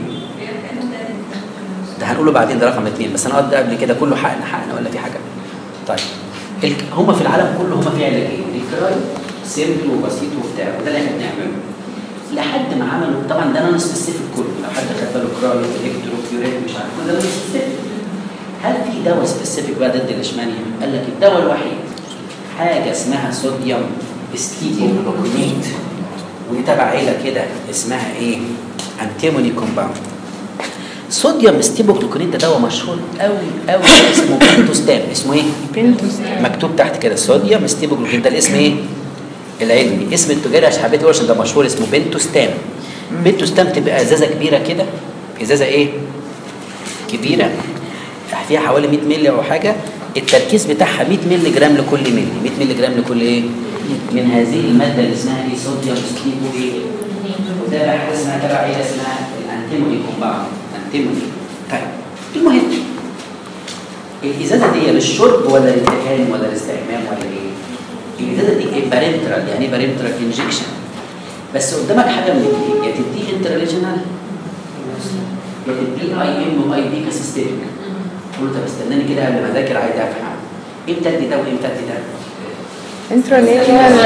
ده هنقوله بعدين ده رقم اثنين بس انا قلت قبل كده كله حقن حقن ولا في حاجه؟ طيب الك... هم في العالم كله هم في علاجين الكرايو سيمبل وبسيط وبتاع وده اللي احنا بنعمله لحد ما عملوا طبعا ده نون سبيسيفيك كله لو حد خد باله كرايو الكتروكيوريت مش عارف كل ده سبيسيفيك هل في دواء سبيسيفيك بقى ضد الاشمانيا؟ قال لك الدواء الوحيد حاجه اسمها صوديوم ستيبوكلوكونيت ودي تبع عيله كده اسمها ايه؟ انتيموني كومباوند صوديوم ستيبوكلوكونيت ده دواء مشهور قوي قوي اسمه بنتوستام اسمه ايه؟ مكتوب تحت كده صوديوم ستيبوكلوكونيت ده الاسم ايه؟ العلمي اسم التجاري عشان حبيت اقول عشان ده مشهور اسمه بنتوستام بنتوستام تبقى ازازه كبيره كده ازازه ايه؟ كبيره فيها حوالي 100 مللي او حاجه التركيز بتاعها 100 مللي جرام لكل مللي 100 مللي جرام لكل ايه؟ من هذه الماده اللي اسمها ايه؟ صوديوم ستيبو ايه؟ وده بقى حاجه اسمها تبع عيله اسمها الانتيموني كومباوند انتيموني طيب المهم الازازه دي للشرب ولا للدهان ولا للاستعمام ولا ايه؟ الازازه دي ايه بارنترال يعني ايه بارنترال انجكشن بس قدامك حاجه من الاثنين يا تديه انتراليجنال يا تديه اي ام واي بي كسيستمك قلت طب استناني كده قبل ما اذاكر عايز افهم امتى ادي ده وامتى ادي ده؟ انترونيشنال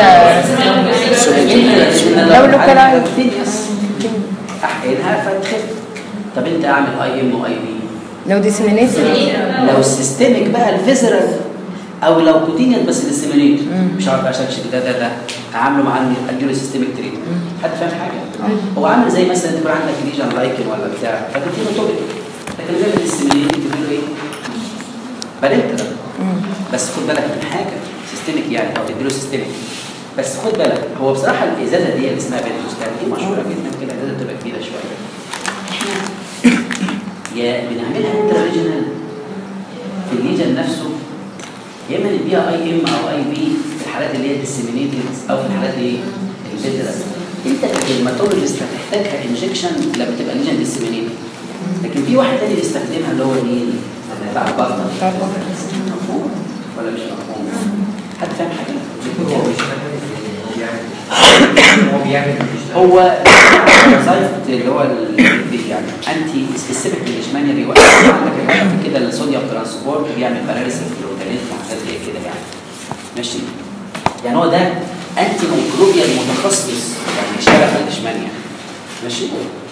لو لوكالايز احقنها فتخف طب انت اعمل اي ام واي بي لو ديسيمينيتد لو السيستمك بقى الفيزرال او لو كوتينيال بس ديسيمينيت مش عارف عشان ده ده ده اعامله مع اني اديله سيستمك تريت حد فاهم حاجه؟ هو عامل زي مثلا تكون عندك ليجن لايكن ولا بتاع فتديله توبيك لكن غير الديسيمينيت تديله ايه؟ بارنترال بس خد بالك من حاجه سيستمك يعني او تديله سيستمك بس خد بالك هو بصراحه الازازه دي اللي اسمها بنتوستان دي مشهوره جدا كده الازازه بتبقى كبيره شويه احنا يا بنعملها انترا في الليجن نفسه يا اما نديها اي ام او اي بي في الحالات اللي هي ديسيمينيتد او في الحالات ايه الفيترس انت كدرماتولوجيست هتحتاجها انجكشن لما تبقى ليجن ديسيمينيتد لكن في واحد تاني بيستخدمها اللي هو مين؟ بتاع البطن مفهوم ولا مش مفهوم؟ حد فاهم حاجه؟ هو مش فاهم يعني هو بيعمل هو وظائف اللي هو ال- يعني انتي سبيسيفيك للاشمانيا بيوقف عندك الحاجة كده الصوديوم ترانسبورت بيعمل باراليسيس جلوتاليت وحاجات زي كده يعني ماشي يعني هو ده انتي ميكروبيال متخصص يعني شبه الاشمانيا ماشي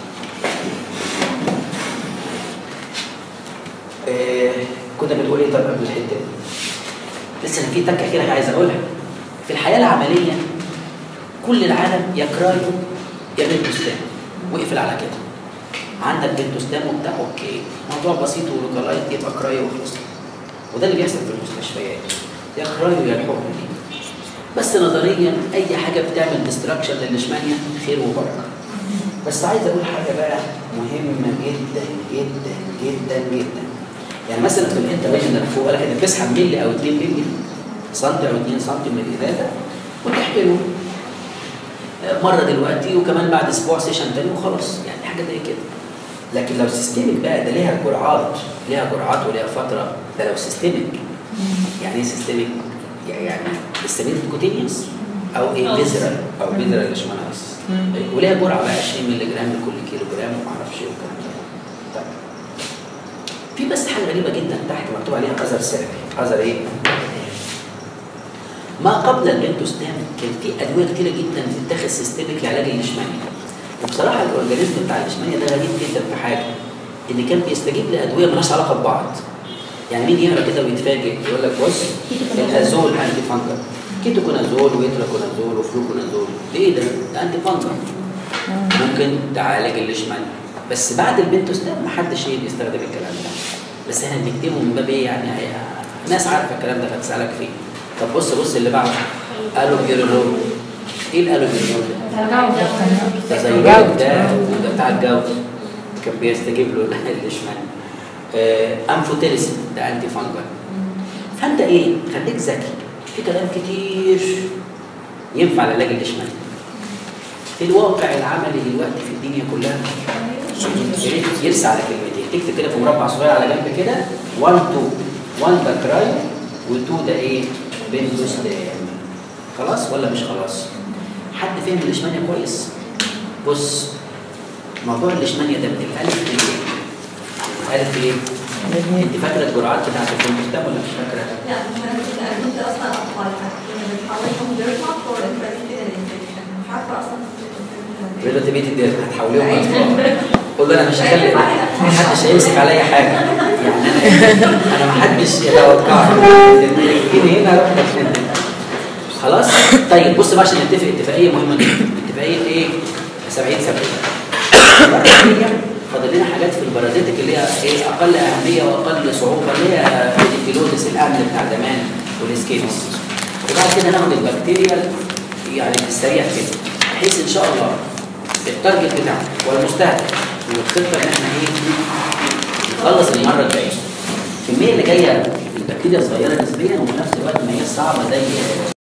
آه كنا بنقول ايه طب قبل الحته دي لسه أنا في تكه كده عايز اقولها في الحياه العمليه كل العالم يا كرايو يا بنتوستام واقفل على كده عندك بنتوستام وبتاع اوكي موضوع بسيط ولوكالايت يبقى كرايو وخلصنا وده اللي بيحصل في المستشفيات يا كرايو يا الحكم دي بس نظريا اي حاجه بتعمل ديستراكشن للاشمانيا خير وبركه بس عايز اقول حاجه بقى مهمه جدا جدا جدا جدا يعني مثلا في الانترفيجن فوق قال لك انك تسحب ملي او 2 ملي سنتي او 2 سنتي من الازازه وتحقنه مره دلوقتي وكمان بعد اسبوع سيشن تاني وخلاص يعني حاجه زي كده لكن لو سيستميك بقى ده ليها جرعات ليها جرعات وليها فتره ده لو سيستميك يعني ايه سيستميك؟ يعني سيستميك كوتينيوس او ايه فيزرال او فيزرال ليشمانايس وليها جرعه بقى 20 مللي جرام لكل كيلو جرام وما اعرفش ايه والكلام ده طيب في بس حاجه غريبه جدا تحت مكتوب عليها اذر سيرفي اذر ايه؟ ما قبل البنتوستام كان في ادويه كتيره جدا بتتاخد سيستميك لعلاج الاشمانيا وبصراحه الاورجانيزم بتاع الاشمانيا ده غريب جدا في حاجه ان كان بيستجيب لادويه مالهاش علاقه ببعض يعني مين يقرا كده ويتفاجئ يقول لك بص الازول انتي فانجل كيتوكونازول ويتراكونازول وفلوكونازول ده ايه ده؟ ده انتي فانجل ممكن تعالج الاشمانيا بس بعد البنتوستام ما حدش ايه بيستخدم الكلام ده بس احنا بنكتبه من باب ايه يعني ناس عارفه الكلام ده فتسالك فيه طب بص بص اللي بعده الوبيرولول ايه الالوبيرولول ده؟ ده زي الجو ده ده بتاع الجو كان بيستجيب له الاشمعنى آه انفوتيريسين ده انتي فانجل فانت ايه خليك ذكي في كلام كتير ينفع لعلاج الاشمعنى في الواقع العملي دلوقتي في الدنيا كلها يا ريت يرسى على كلمتين تكتب كده في مربع صغير على جنب كده 1 2 1 ده كراي و2 ده ايه بنزوستام خلاص ولا مش خلاص حد فهم الاشمانيا كويس بص موضوع الاشمانيا ده من الالف لليه الالف ليه انت فاكره الجرعات بتاعت البنزوستام ولا مش فاكره لا مش عارفه الأدوية دي اصلا اطفال بنحولهم ديرما فور انفكتد انفكشن مش عارفه اصلا ريلاتيفيتي دي هتحوليهم اطفال قول له انا مش هخلي محدش هيمسك عليا حاجه يعني انا انا محدش يتوقعني تجيني هنا اروح لك هنا. خلاص طيب بص بقى عشان نتفق اتفاقيه مهمه جدا اتفاقيه ايه 70 70 فاضل لنا حاجات في البارازيتك اللي هي ايه اقل اهميه واقل صعوبه اللي هي الانفلوزس الامن بتاع زمان والاسكيمس وبعد كده ناخد البكتيريا يعني في السريع كده بحيث ان شاء الله التارجت بتاعنا والمستهدف والخطه ان احنا ايه نخلص المره الجايه الكميه اللي جايه البكتيريا صغيره نسبيا وفي نفس الوقت ما هي صعبه زي